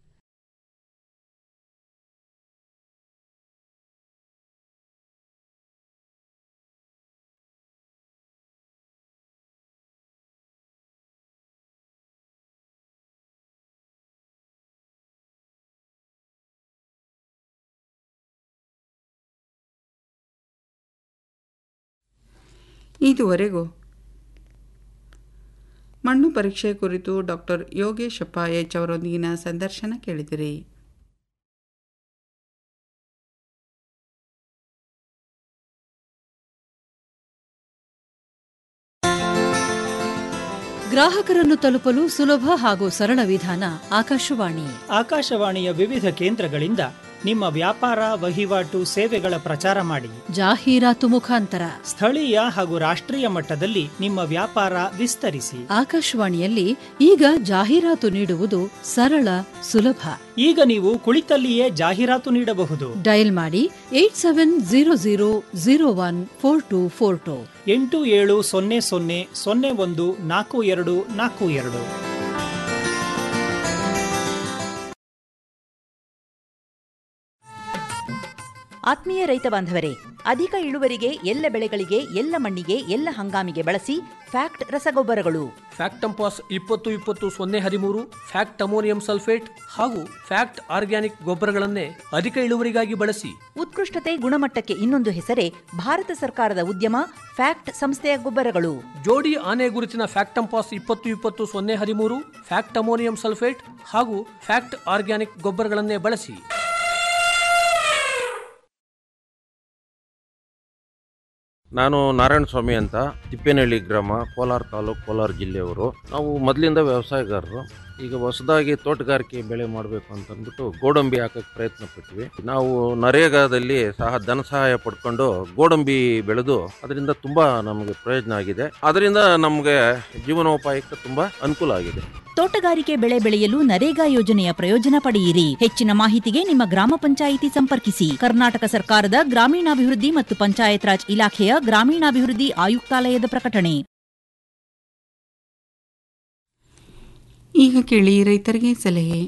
Speaker 5: ಇದುವರೆಗೂ ಮಣ್ಣು ಪರೀಕ್ಷೆ ಕುರಿತು ಡಾಕ್ಟರ್ ಯೋಗೇಶಪ್ಪ ಎಚ್ ಅವರೊಂದಿಗಿನ ಸಂದರ್ಶನ ಕೇಳಿದಿರಿ
Speaker 14: ಗ್ರಾಹಕರನ್ನು ತಲುಪಲು ಸುಲಭ ಹಾಗೂ ಸರಳ ವಿಧಾನ ಆಕಾಶವಾಣಿ
Speaker 11: ಆಕಾಶವಾಣಿಯ ವಿವಿಧ ಕೇಂದ್ರಗಳಿಂದ ನಿಮ್ಮ ವ್ಯಾಪಾರ ವಹಿವಾಟು ಸೇವೆಗಳ ಪ್ರಚಾರ ಮಾಡಿ
Speaker 14: ಜಾಹೀರಾತು ಮುಖಾಂತರ
Speaker 11: ಸ್ಥಳೀಯ ಹಾಗೂ ರಾಷ್ಟ್ರೀಯ ಮಟ್ಟದಲ್ಲಿ ನಿಮ್ಮ ವ್ಯಾಪಾರ ವಿಸ್ತರಿಸಿ
Speaker 14: ಆಕಾಶವಾಣಿಯಲ್ಲಿ ಈಗ ಜಾಹೀರಾತು ನೀಡುವುದು ಸರಳ ಸುಲಭ
Speaker 11: ಈಗ ನೀವು ಕುಳಿತಲ್ಲಿಯೇ ಜಾಹೀರಾತು ನೀಡಬಹುದು
Speaker 14: ಡಯಲ್ ಮಾಡಿ eight seven zero zero zero one four two four two
Speaker 11: ಎಂಟು ಏಳು ಸೊನ್ನೆ ಸೊನ್ನೆ ಸೊನ್ನೆ ಒಂದು ನಾಲ್ಕು ಎರಡು ನಾಲ್ಕು ಎರಡು
Speaker 10: ಆತ್ಮೀಯ ರೈತ ಬಾಂಧವರೇ ಅಧಿಕ ಇಳುವರಿಗೆ ಎಲ್ಲ ಬೆಳೆಗಳಿಗೆ ಎಲ್ಲ ಮಣ್ಣಿಗೆ ಎಲ್ಲ ಹಂಗಾಮಿಗೆ ಬಳಸಿ ಫ್ಯಾಕ್ಟ್ ರಸಗೊಬ್ಬರಗಳು
Speaker 15: ಫ್ಯಾಕ್ಟ್ ಟಂಪಾಸ್ ಇಪ್ಪತ್ತು ಇಪ್ಪತ್ತು ಸೊನ್ನೆ ಹದಿಮೂರು ಫ್ಯಾಕ್ಟ್ ಅಮೋನಿಯಂ ಸಲ್ಫೇಟ್ ಹಾಗೂ ಫ್ಯಾಕ್ಟ್ ಆರ್ಗ್ಯಾನಿಕ್ ಗೊಬ್ಬರಗಳನ್ನೇ ಅಧಿಕ ಇಳುವರಿಗಾಗಿ ಬಳಸಿ
Speaker 10: ಉತ್ಕೃಷ್ಟತೆ ಗುಣಮಟ್ಟಕ್ಕೆ ಇನ್ನೊಂದು ಹೆಸರೇ ಭಾರತ ಸರ್ಕಾರದ ಉದ್ಯಮ ಫ್ಯಾಕ್ಟ್ ಸಂಸ್ಥೆಯ ಗೊಬ್ಬರಗಳು
Speaker 15: ಜೋಡಿ ಆನೆ ಗುರುತಿನ ಫ್ಯಾಕ್ಟ್ ಟಂಪಾಸ್ ಇಪ್ಪತ್ತು ಇಪ್ಪತ್ತು ಸೊನ್ನೆ ಹದಿಮೂರು ಫ್ಯಾಕ್ಟ್ ಅಮೋನಿಯಂ ಸಲ್ಫೇಟ್ ಹಾಗೂ ಫ್ಯಾಕ್ಟ್ ಆರ್ಗ್ಯಾನಿಕ್ ಗೊಬ್ಬರಗಳನ್ನೇ ಬಳಸಿ
Speaker 16: ನಾನು ನಾರಾಯಣ ಸ್ವಾಮಿ ಅಂತ ತಿಪ್ಪೇನಹಳ್ಳಿ ಗ್ರಾಮ ಕೋಲಾರ ತಾಲೂಕು ಕೋಲಾರ ಜಿಲ್ಲೆಯವರು ನಾವು ಮೊದಲಿಂದ ವ್ಯವಸಾಯಗಾರರು ಈಗ ಹೊಸದಾಗಿ ತೋಟಗಾರಿಕೆ ಬೆಳೆ ಮಾಡಬೇಕು ಅಂತ ಅಂದ್ಬಿಟ್ಟು ಗೋಡಂಬಿ ಹಾಕಕ್ಕೆ ಪ್ರಯತ್ನ ಪಟ್ವಿ ನಾವು ನರೇಗಾದಲ್ಲಿ ಸಹ ಧನ ಸಹಾಯ ಪಡ್ಕೊಂಡು ಗೋಡಂಬಿ ಬೆಳೆದು ಅದರಿಂದ ತುಂಬಾ ನಮಗೆ ಪ್ರಯೋಜನ ಆಗಿದೆ ಅದರಿಂದ ನಮಗೆ ಜೀವನೋಪಾಯಕ್ಕೆ ತುಂಬಾ ಅನುಕೂಲ ಆಗಿದೆ
Speaker 10: ತೋಟಗಾರಿಕೆ ಬೆಳೆ ಬೆಳೆಯಲು ನರೇಗಾ ಯೋಜನೆಯ ಪ್ರಯೋಜನ ಪಡೆಯಿರಿ ಹೆಚ್ಚಿನ ಮಾಹಿತಿಗೆ ನಿಮ್ಮ ಗ್ರಾಮ ಪಂಚಾಯಿತಿ ಸಂಪರ್ಕಿಸಿ ಕರ್ನಾಟಕ ಸರ್ಕಾರದ ಗ್ರಾಮೀಣಾಭಿವೃದ್ಧಿ ಮತ್ತು ಪಂಚಾಯತ್ ರಾಜ್ ಇಲಾಖೆಯ ಗ್ರಾಮೀಣಾಭಿವೃದ್ಧಿ ಆಯುಕ್ತಾಲಯದ ಪ್ರಕಟಣೆ
Speaker 5: ಈಗ ಕೇಳಿ ರೈತರಿಗೆ ಸಲಹೆ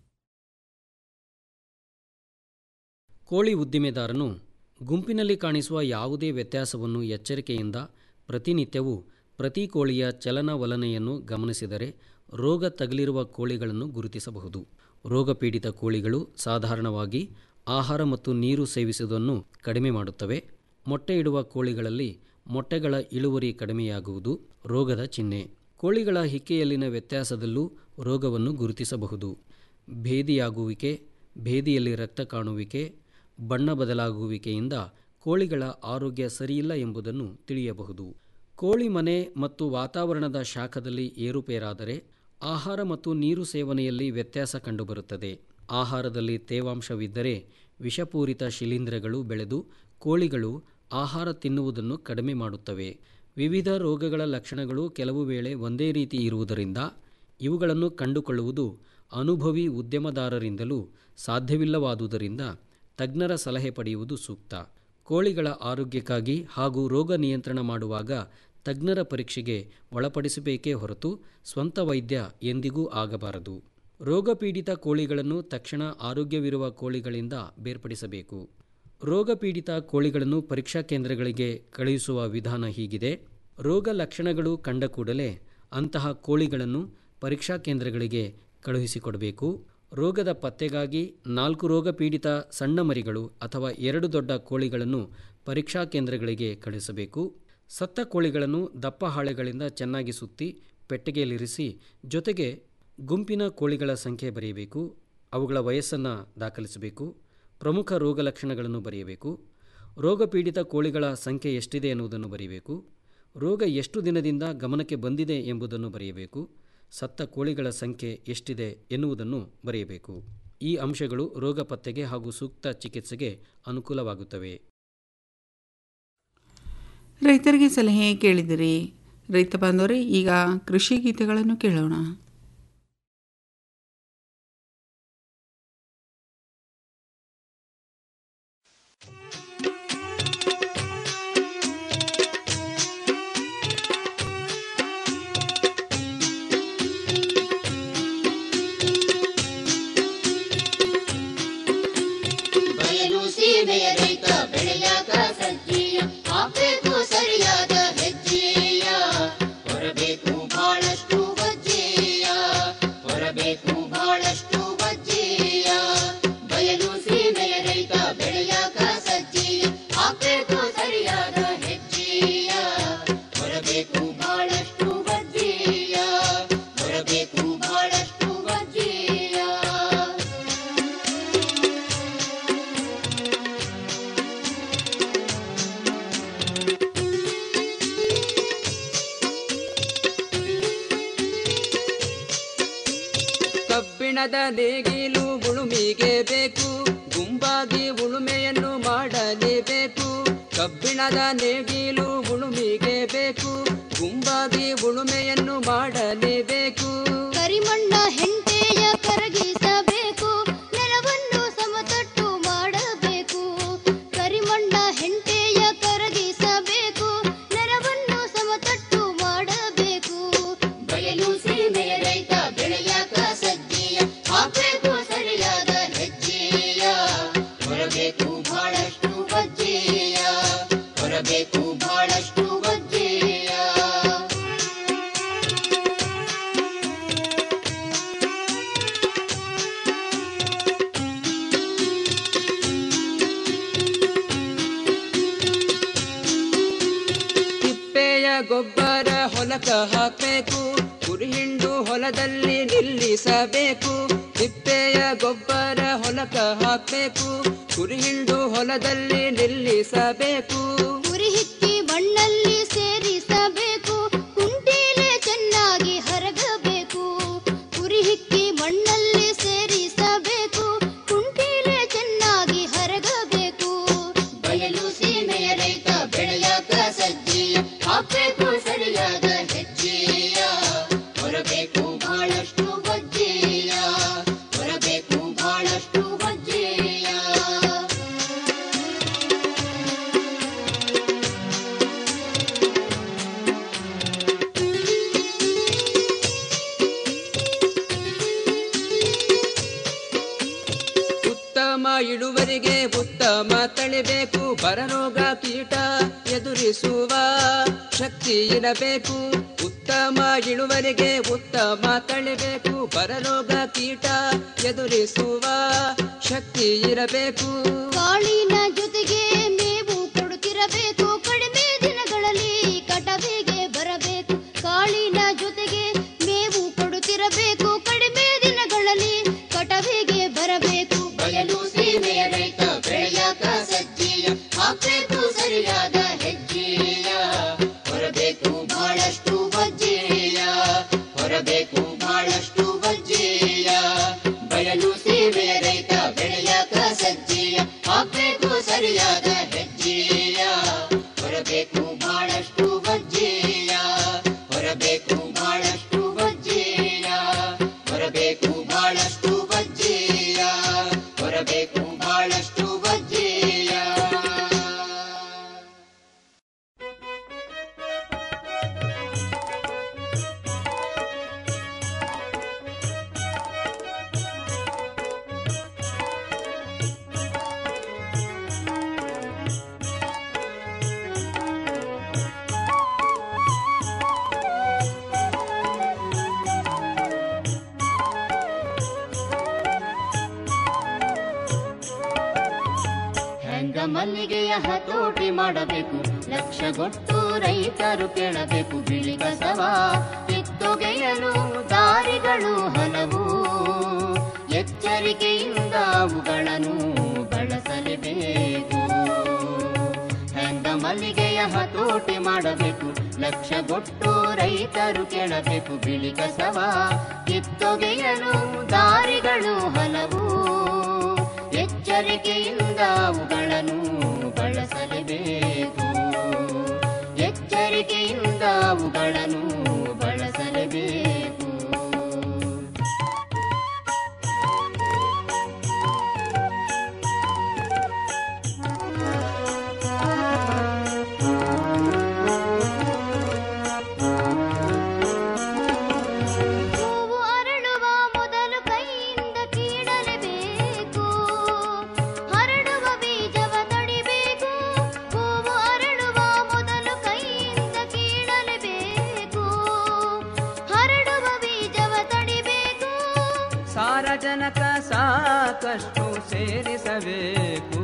Speaker 17: ಕೋಳಿ ಉದ್ದಿಮೆದಾರನು ಗುಂಪಿನಲ್ಲಿ ಕಾಣಿಸುವ ಯಾವುದೇ ವ್ಯತ್ಯಾಸವನ್ನು ಎಚ್ಚರಿಕೆಯಿಂದ ಪ್ರತಿನಿತ್ಯವೂ ಪ್ರತಿ ಕೋಳಿಯ ಚಲನವಲನೆಯನ್ನು ಗಮನಿಸಿದರೆ ರೋಗ ತಗುಲಿರುವ ಕೋಳಿಗಳನ್ನು ಗುರುತಿಸಬಹುದು ರೋಗಪೀಡಿತ ಕೋಳಿಗಳು ಸಾಧಾರಣವಾಗಿ ಆಹಾರ ಮತ್ತು ನೀರು ಸೇವಿಸುವುದನ್ನು ಕಡಿಮೆ ಮಾಡುತ್ತವೆ ಮೊಟ್ಟೆ ಇಡುವ ಕೋಳಿಗಳಲ್ಲಿ ಮೊಟ್ಟೆಗಳ ಇಳುವರಿ ಕಡಿಮೆಯಾಗುವುದು ರೋಗದ ಚಿಹ್ನೆ ಕೋಳಿಗಳ ಹಿಕ್ಕೆಯಲ್ಲಿನ ವ್ಯತ್ಯಾಸದಲ್ಲೂ ರೋಗವನ್ನು ಗುರುತಿಸಬಹುದು ಭೇದಿಯಾಗುವಿಕೆ ಭೇದಿಯಲ್ಲಿ ರಕ್ತ ಕಾಣುವಿಕೆ ಬಣ್ಣ ಬದಲಾಗುವಿಕೆಯಿಂದ ಕೋಳಿಗಳ ಆರೋಗ್ಯ ಸರಿಯಿಲ್ಲ ಎಂಬುದನ್ನು ತಿಳಿಯಬಹುದು ಕೋಳಿ ಮನೆ ಮತ್ತು ವಾತಾವರಣದ ಶಾಖದಲ್ಲಿ ಏರುಪೇರಾದರೆ ಆಹಾರ ಮತ್ತು ನೀರು ಸೇವನೆಯಲ್ಲಿ ವ್ಯತ್ಯಾಸ ಕಂಡುಬರುತ್ತದೆ ಆಹಾರದಲ್ಲಿ ತೇವಾಂಶವಿದ್ದರೆ ವಿಷಪೂರಿತ ಶಿಲೀಂಧ್ರಗಳು ಬೆಳೆದು ಕೋಳಿಗಳು ಆಹಾರ ತಿನ್ನುವುದನ್ನು ಕಡಿಮೆ ಮಾಡುತ್ತವೆ ವಿವಿಧ ರೋಗಗಳ ಲಕ್ಷಣಗಳು ಕೆಲವು ವೇಳೆ ಒಂದೇ ರೀತಿ ಇರುವುದರಿಂದ ಇವುಗಳನ್ನು ಕಂಡುಕೊಳ್ಳುವುದು ಅನುಭವಿ ಉದ್ಯಮದಾರರಿಂದಲೂ ಸಾಧ್ಯವಿಲ್ಲವಾದುದರಿಂದ ತಜ್ಞರ ಸಲಹೆ ಪಡೆಯುವುದು ಸೂಕ್ತ ಕೋಳಿಗಳ ಆರೋಗ್ಯಕ್ಕಾಗಿ ಹಾಗೂ ರೋಗ ನಿಯಂತ್ರಣ ಮಾಡುವಾಗ ತಜ್ಞರ ಪರೀಕ್ಷೆಗೆ ಒಳಪಡಿಸಬೇಕೇ ಹೊರತು ಸ್ವಂತ ವೈದ್ಯ ಎಂದಿಗೂ ಆಗಬಾರದು ರೋಗಪೀಡಿತ ಕೋಳಿಗಳನ್ನು ತಕ್ಷಣ ಆರೋಗ್ಯವಿರುವ ಕೋಳಿಗಳಿಂದ ಬೇರ್ಪಡಿಸಬೇಕು ರೋಗಪೀಡಿತ ಕೋಳಿಗಳನ್ನು ಪರೀಕ್ಷಾ ಕೇಂದ್ರಗಳಿಗೆ ಕಳುಹಿಸುವ ವಿಧಾನ ಹೀಗಿದೆ ರೋಗ ಲಕ್ಷಣಗಳು ಕಂಡ ಕೂಡಲೇ ಅಂತಹ ಕೋಳಿಗಳನ್ನು ಪರೀಕ್ಷಾ ಕೇಂದ್ರಗಳಿಗೆ ಕಳುಹಿಸಿಕೊಡಬೇಕು ರೋಗದ ಪತ್ತೆಗಾಗಿ ನಾಲ್ಕು ರೋಗಪೀಡಿತ ಸಣ್ಣ ಮರಿಗಳು ಅಥವಾ ಎರಡು ದೊಡ್ಡ ಕೋಳಿಗಳನ್ನು ಪರೀಕ್ಷಾ ಕೇಂದ್ರಗಳಿಗೆ ಕಳುಹಿಸಬೇಕು ಸತ್ತ ಕೋಳಿಗಳನ್ನು ದಪ್ಪ ಹಾಳೆಗಳಿಂದ ಚೆನ್ನಾಗಿ ಸುತ್ತಿ ಪೆಟ್ಟಿಗೆಯಲ್ಲಿರಿಸಿ ಜೊತೆಗೆ ಗುಂಪಿನ ಕೋಳಿಗಳ ಸಂಖ್ಯೆ ಬರೆಯಬೇಕು ಅವುಗಳ ವಯಸ್ಸನ್ನು ದಾಖಲಿಸಬೇಕು ಪ್ರಮುಖ ರೋಗ ಲಕ್ಷಣಗಳನ್ನು ಬರೆಯಬೇಕು ರೋಗಪೀಡಿತ ಕೋಳಿಗಳ ಸಂಖ್ಯೆ ಎಷ್ಟಿದೆ ಎನ್ನುವುದನ್ನು ಬರೆಯಬೇಕು ರೋಗ ಎಷ್ಟು ದಿನದಿಂದ ಗಮನಕ್ಕೆ ಬಂದಿದೆ ಎಂಬುದನ್ನು ಬರೆಯಬೇಕು ಸತ್ತ ಕೋಳಿಗಳ ಸಂಖ್ಯೆ ಎಷ್ಟಿದೆ ಎನ್ನುವುದನ್ನು ಬರೆಯಬೇಕು ಈ ಅಂಶಗಳು ರೋಗ ಪತ್ತೆಗೆ ಹಾಗೂ ಸೂಕ್ತ ಚಿಕಿತ್ಸೆಗೆ ಅನುಕೂಲವಾಗುತ್ತವೆ
Speaker 5: ರೈತರಿಗೆ ಸಲಹೆ ಕೇಳಿದಿರಿ ರೈತ ಬಾಂಧವರೇ ಈಗ ಕೃಷಿ ಗೀತೆಗಳನ್ನು ಕೇಳೋಣ
Speaker 18: ಬಯಲು ಸೀಮೆಯ ರೈತ ಬೆಳೆಯಾಗ ಸಜ್ಜೀಯ ಹಾಕ್ಬೇಕು ಸರಿಯಾದ ಹೆಜ್ಜೆಯ ಹೊರಬೇಕು ಬಹಳಷ್ಟು ವಜ್ಜೆಯ ಹೊರಬೇಕು ಬಹಳಷ್ಟು ವಜ್ಜೆಯ ಬಯಲು ಸೀಮೆಯ ರೈತ ಬೆಳೆಯಾಗ ಸಜ್ಜೀಯ ಹಾಕ್ಬೇಕು ಸರಿಯಾದ ಹೆಜ್ಜೆಯ ಹೊರಬೇಕು ಬಹಳಷ್ಟು ವಜ್ಜೆಯ ಹೊರಬೇಕು ಬಹಳಷ್ಟು ವಜ್ಜೆಯ
Speaker 19: ಕಬ್ಬಿಣದ ನೇಗಿಲು ಉಳುಮಿಗೆ ಬೇಕು ಗುಂಪಾಗಿ ಉಳುಮೆಯನ್ನು ಮಾಡಲೇಬೇಕು ಕಬ್ಬಿಣದ ನೇಗಿಲು ಉಳುಮಿಗೆ ಬೇಕು ಗುಂಪಾಗಿ ಉಳುಮೆಯನ್ನು ಮಾಡಲೇಬೇಕು
Speaker 18: ಕರಿಮಣ್ಣ ಹೆಂಟೆಯ ಕರಗಿಸಬೇಕು ನೆಲವನ್ನು ಸಮತಟ್ಟು ಮಾಡಬೇಕು ಕರಿಮಣ್ಣ ಹೆಂಟೆಯ ಕರಗಿಸಬೇಕು ನೆಲವನ್ನು ಸಮತಟ್ಟು ಮಾಡಬೇಕು ಬಯಲು ಸೀಮೆಯ ರೈತ ಬೆಳೆಯಾಕ ಸಜ್ಜೆಯ ಹಾಕಬೇಕು ಸರಿಯಾದ ಹೆಜ್ಜೆಯ ಹೊರಬೇಕು ಬಹಳಷ್ಟು ವಜ್ಜೆಯ ಹೊರಬೇಕು ಬಹಳಷ್ಟು ವಜ್ಜೆಯ
Speaker 19: ತಿಪ್ಪೆಯ ಗೊಬ್ಬರ ಹೊಲಕ ಹಾಕಬೇಕು ಕುರಿಹಿಂಡು ಹೊಲದಲ್ಲಿ ನಿಲ್ಲಿಸಬೇಕು ತಿಪ್ಪೆಯ ಗೊಬ್ಬರ ಹೊಲಕ ಹಾಕಬೇಕು ಕುರಿಹಿಂಡು ಹೊಲದಲ್ಲಿ ನಿಲ್ಲಿಸಬೇಕು
Speaker 18: ಉರಿ ಹಿಕ್ಕಿ ಮಣ್ಣಲ್ಲಿ ಸೇರಿಸಬೇಕು ಕುಂಟೀಲೆ ಚೆನ್ನಾಗಿ ಹರಗಬೇಕು ಉರಿ ಹಿಕ್ಕಿ
Speaker 19: ಇಳುವರಿಗೆ ಉತ್ತಮ ತಳಿಬೇಕು ಬರರೋಗ ಕೀಟ ಎದುರಿಸುವ ಶಕ್ತಿ ಇರಬೇಕು ಉತ್ತಮ ಇಳುವರಿಗೆ ಉತ್ತಮ ತಳಿಬೇಕು ಬರರೋಗ ಕೀಟ ಎದುರಿಸುವ ಶಕ್ತಿ ಇರಬೇಕು
Speaker 18: ಕಾಳಿನ ಜೊತೆಗೆ ಮೇವು ಕೊಡುತ್ತಿರಬೇಕು ಕಡಿಮೆ ದಿನಗಳಲ್ಲಿ ಕಟವಿಗೆ ಬರಬೇಕು ಕಾಳಿನ ಜೊತೆಗೆ ಮೇವು ಕೊಡುತ್ತಿರಬೇಕು ಕಡಿಮೆ ದಿನಗಳಲ್ಲಿ ಕಟವಿಗೆ ಬರಬೇಕು ಬಯಲು ಸೀಮೆಯ ರೈತ ಬೆಳೆಯಾಕ ಸಜ್ಜೀಯ ಹಾಕ್ಬೇಕು ಸರಿಯಾದ ಹೆಜ್ಜೆಯ ಹೊರಬೇಕು ಬಹಳಷ್ಟು ವಜ್ಜೆಯ ಹೊರಬೇಕು ಬಹಳಷ್ಟು ವಜ್ಜೆಯ ಬಯಲು ಸೀಮೆಯ ರೈತ ಬೆಳೆಯಾಕ ಸಜ್ಜೆಯ ಹಾಕ್ಬೇಕು ಸರಿಯಾದ ಹೆಜ್ಜೆಯ ಹೊರಬೇಕು ಬಹಳಷ್ಟು ವಜ್ಜೆಯ ಹೊರಬೇಕು ಬಹಳಷ್ಟು ವಜ್ಜೆಯ ಹೊರಬೇಕು ಬಹಳಷ್ಟು ವಜ್ಜೆಯ ಹೊರಬೇಕು ಬಹಳಷ್ಟು ವಜ್ಜೆಯ ಹೆಂಗ ಮಲ್ಲಿಗೆಯ ಹತೋಟಿ ಮಾಡಬೇಕು ಲಕ್ಷಗೊಟ್ಟು ರೈತರು ಕೇಳಬೇಕು ಬಿಳಿ ಕಸವ ಕಿತ್ತೊಗೆಯಲು ದಾರಿಗಳು ಹಲವು ಎಚ್ಚರಿಕೆಯಿಂದ ಅವುಗಳನ್ನು ಬಳಸಲೇಬೇಕು ಹೆಂಗ ಮಲ್ಲಿಗೆಯ ಹತೋಟಿ ಮಾಡಬೇಕು ಲಕ್ಷಗೊಟ್ಟು ರೈತರು ಕೇಳಬೇಕು ಬಿಳಿ ಕಸವ ಕಿತ್ತೊಗೆಯಲು ದಾರಿಗಳು ಹಲವು ಎಚ್ಚರಿಕೆಯಿಂದ ಅವುಗಳನ್ನು ಬಳಸಲೇಬೇಕು ಎಚ್ಚರಿಕೆಯಿಂದ ಅವುಗಳನ್ನು ಬಳಸಲೇಬೇಕು ಹೂವು ಅರಳುವ ಮೊದಲು ಕೈಯಿಂದ ಕೀಳಲೇಬೇಕು ಹರಡುವ ಬೀಜವ ತಡಿಬೇಕು ಹೂವು ಅರಳುವ ಮೊದಲು ಕೈಯಿಂದ ಕೀಳಲೇಬೇಕು ಹರಡುವ ಬೀಜವ ತಡಿಬೇಕು
Speaker 19: ಸಾರಜನಕ ಸಾಕಷ್ಟು ಸೇರಿಸಬೇಕು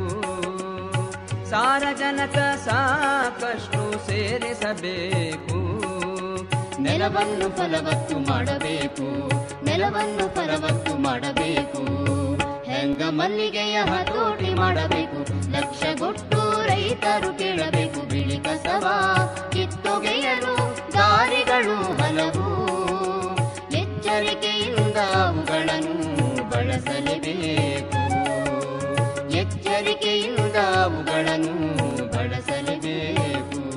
Speaker 19: ಸಾರಜನಕ ಸಾಕಷ್ಟು ಸೇರಿಸಬೇಕು
Speaker 18: ನೆಲವನ್ನು ಫಲವತ್ತು ಮಾಡಬೇಕು ನೆಲವನ್ನು ಫಲವತ್ತು ಮಾಡಬೇಕು ಹೆಂಗ ಮಲ್ಲಿಗೆಯ ಹತೋಟಿ ಮಾಡಬೇಕು ಲಕ್ಷಗೊಟ್ಟು ರೈತರು ಕೇಳಬೇಕು ಬಿಳಿ ಕಸವ ಕಿತ್ತೊಗೆಯಲು ದಾರಿಗಳು ಹಲವು ಎಚ್ಚರಿಕೆಯಿಂದ ಅವುಗಳನ್ನು ಬಳಸಲೇಬೇಕು ಎಚ್ಚರಿಕೆಯಿಂದ ಅವುಗಳನ್ನು ಬಳಸಲೇಬೇಕು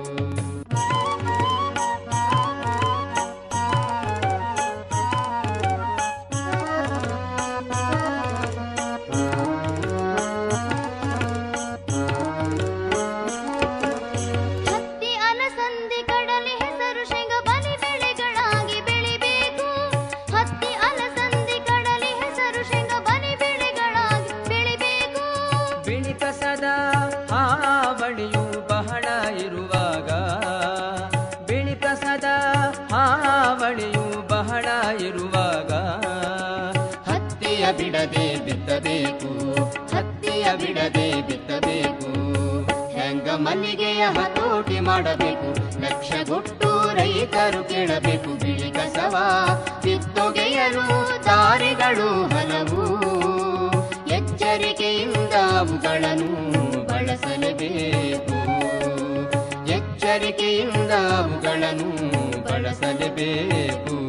Speaker 18: ಹತ್ತಿ ಅಲಸಂದಿ ಕಡಲೆ ಹೆಸರು ಶೇಂಗ ಬಲಿ ಬೆಳೆಗಳಾಗಿ ಬೆಳಿಬೇಕು ಹತ್ತಿ ಅಲಸಂದಿ ಕಡಲೆ ಹೆಸರು ಶೇಂಗ ಬಲಿ ಬೆಳೆಗಳಾಗಿ ಬೆಳಿಬೇಕು
Speaker 19: ಬಿಳಿ ಕಸದ ಹಾವಳಿಯು ಬಹಳ ಇರುವಾಗ ಬಿಳಿ ಕಸದ ಹಾವಳಿಯು ಬಹಳ ಇರುವಾಗ
Speaker 18: ಹತ್ತಿಯ ಬಿಡದೆ ಬಿತ್ತಬೇಕು ಹತ್ತಿಯ ಬಿಡದೆ ಬಿತ್ತಬೇಕು ಹೆಂಗ ಮಲ್ಲಿಗೆಯ ಹತೋಟಿ ಮಾಡಬೇಕು ಲಕ್ಷಗೊಟ್ಟು ರೈತರು ಕೇಳಬೇಕು ಬಿಳಿ ಕಸವ ಕಿತ್ತೊಗೆಯಲು ದಾರಿಗಳು ಹಲವು ಎಚ್ಚರಿಕೆಯಿಂದ ಅವುಗಳನ್ನು ಬಳಸಲೇಬೇಕು ಎಚ್ಚರಿಕೆಯಿಂದ ಅವುಗಳನ್ನು ಬಳಸಲೇಬೇಕು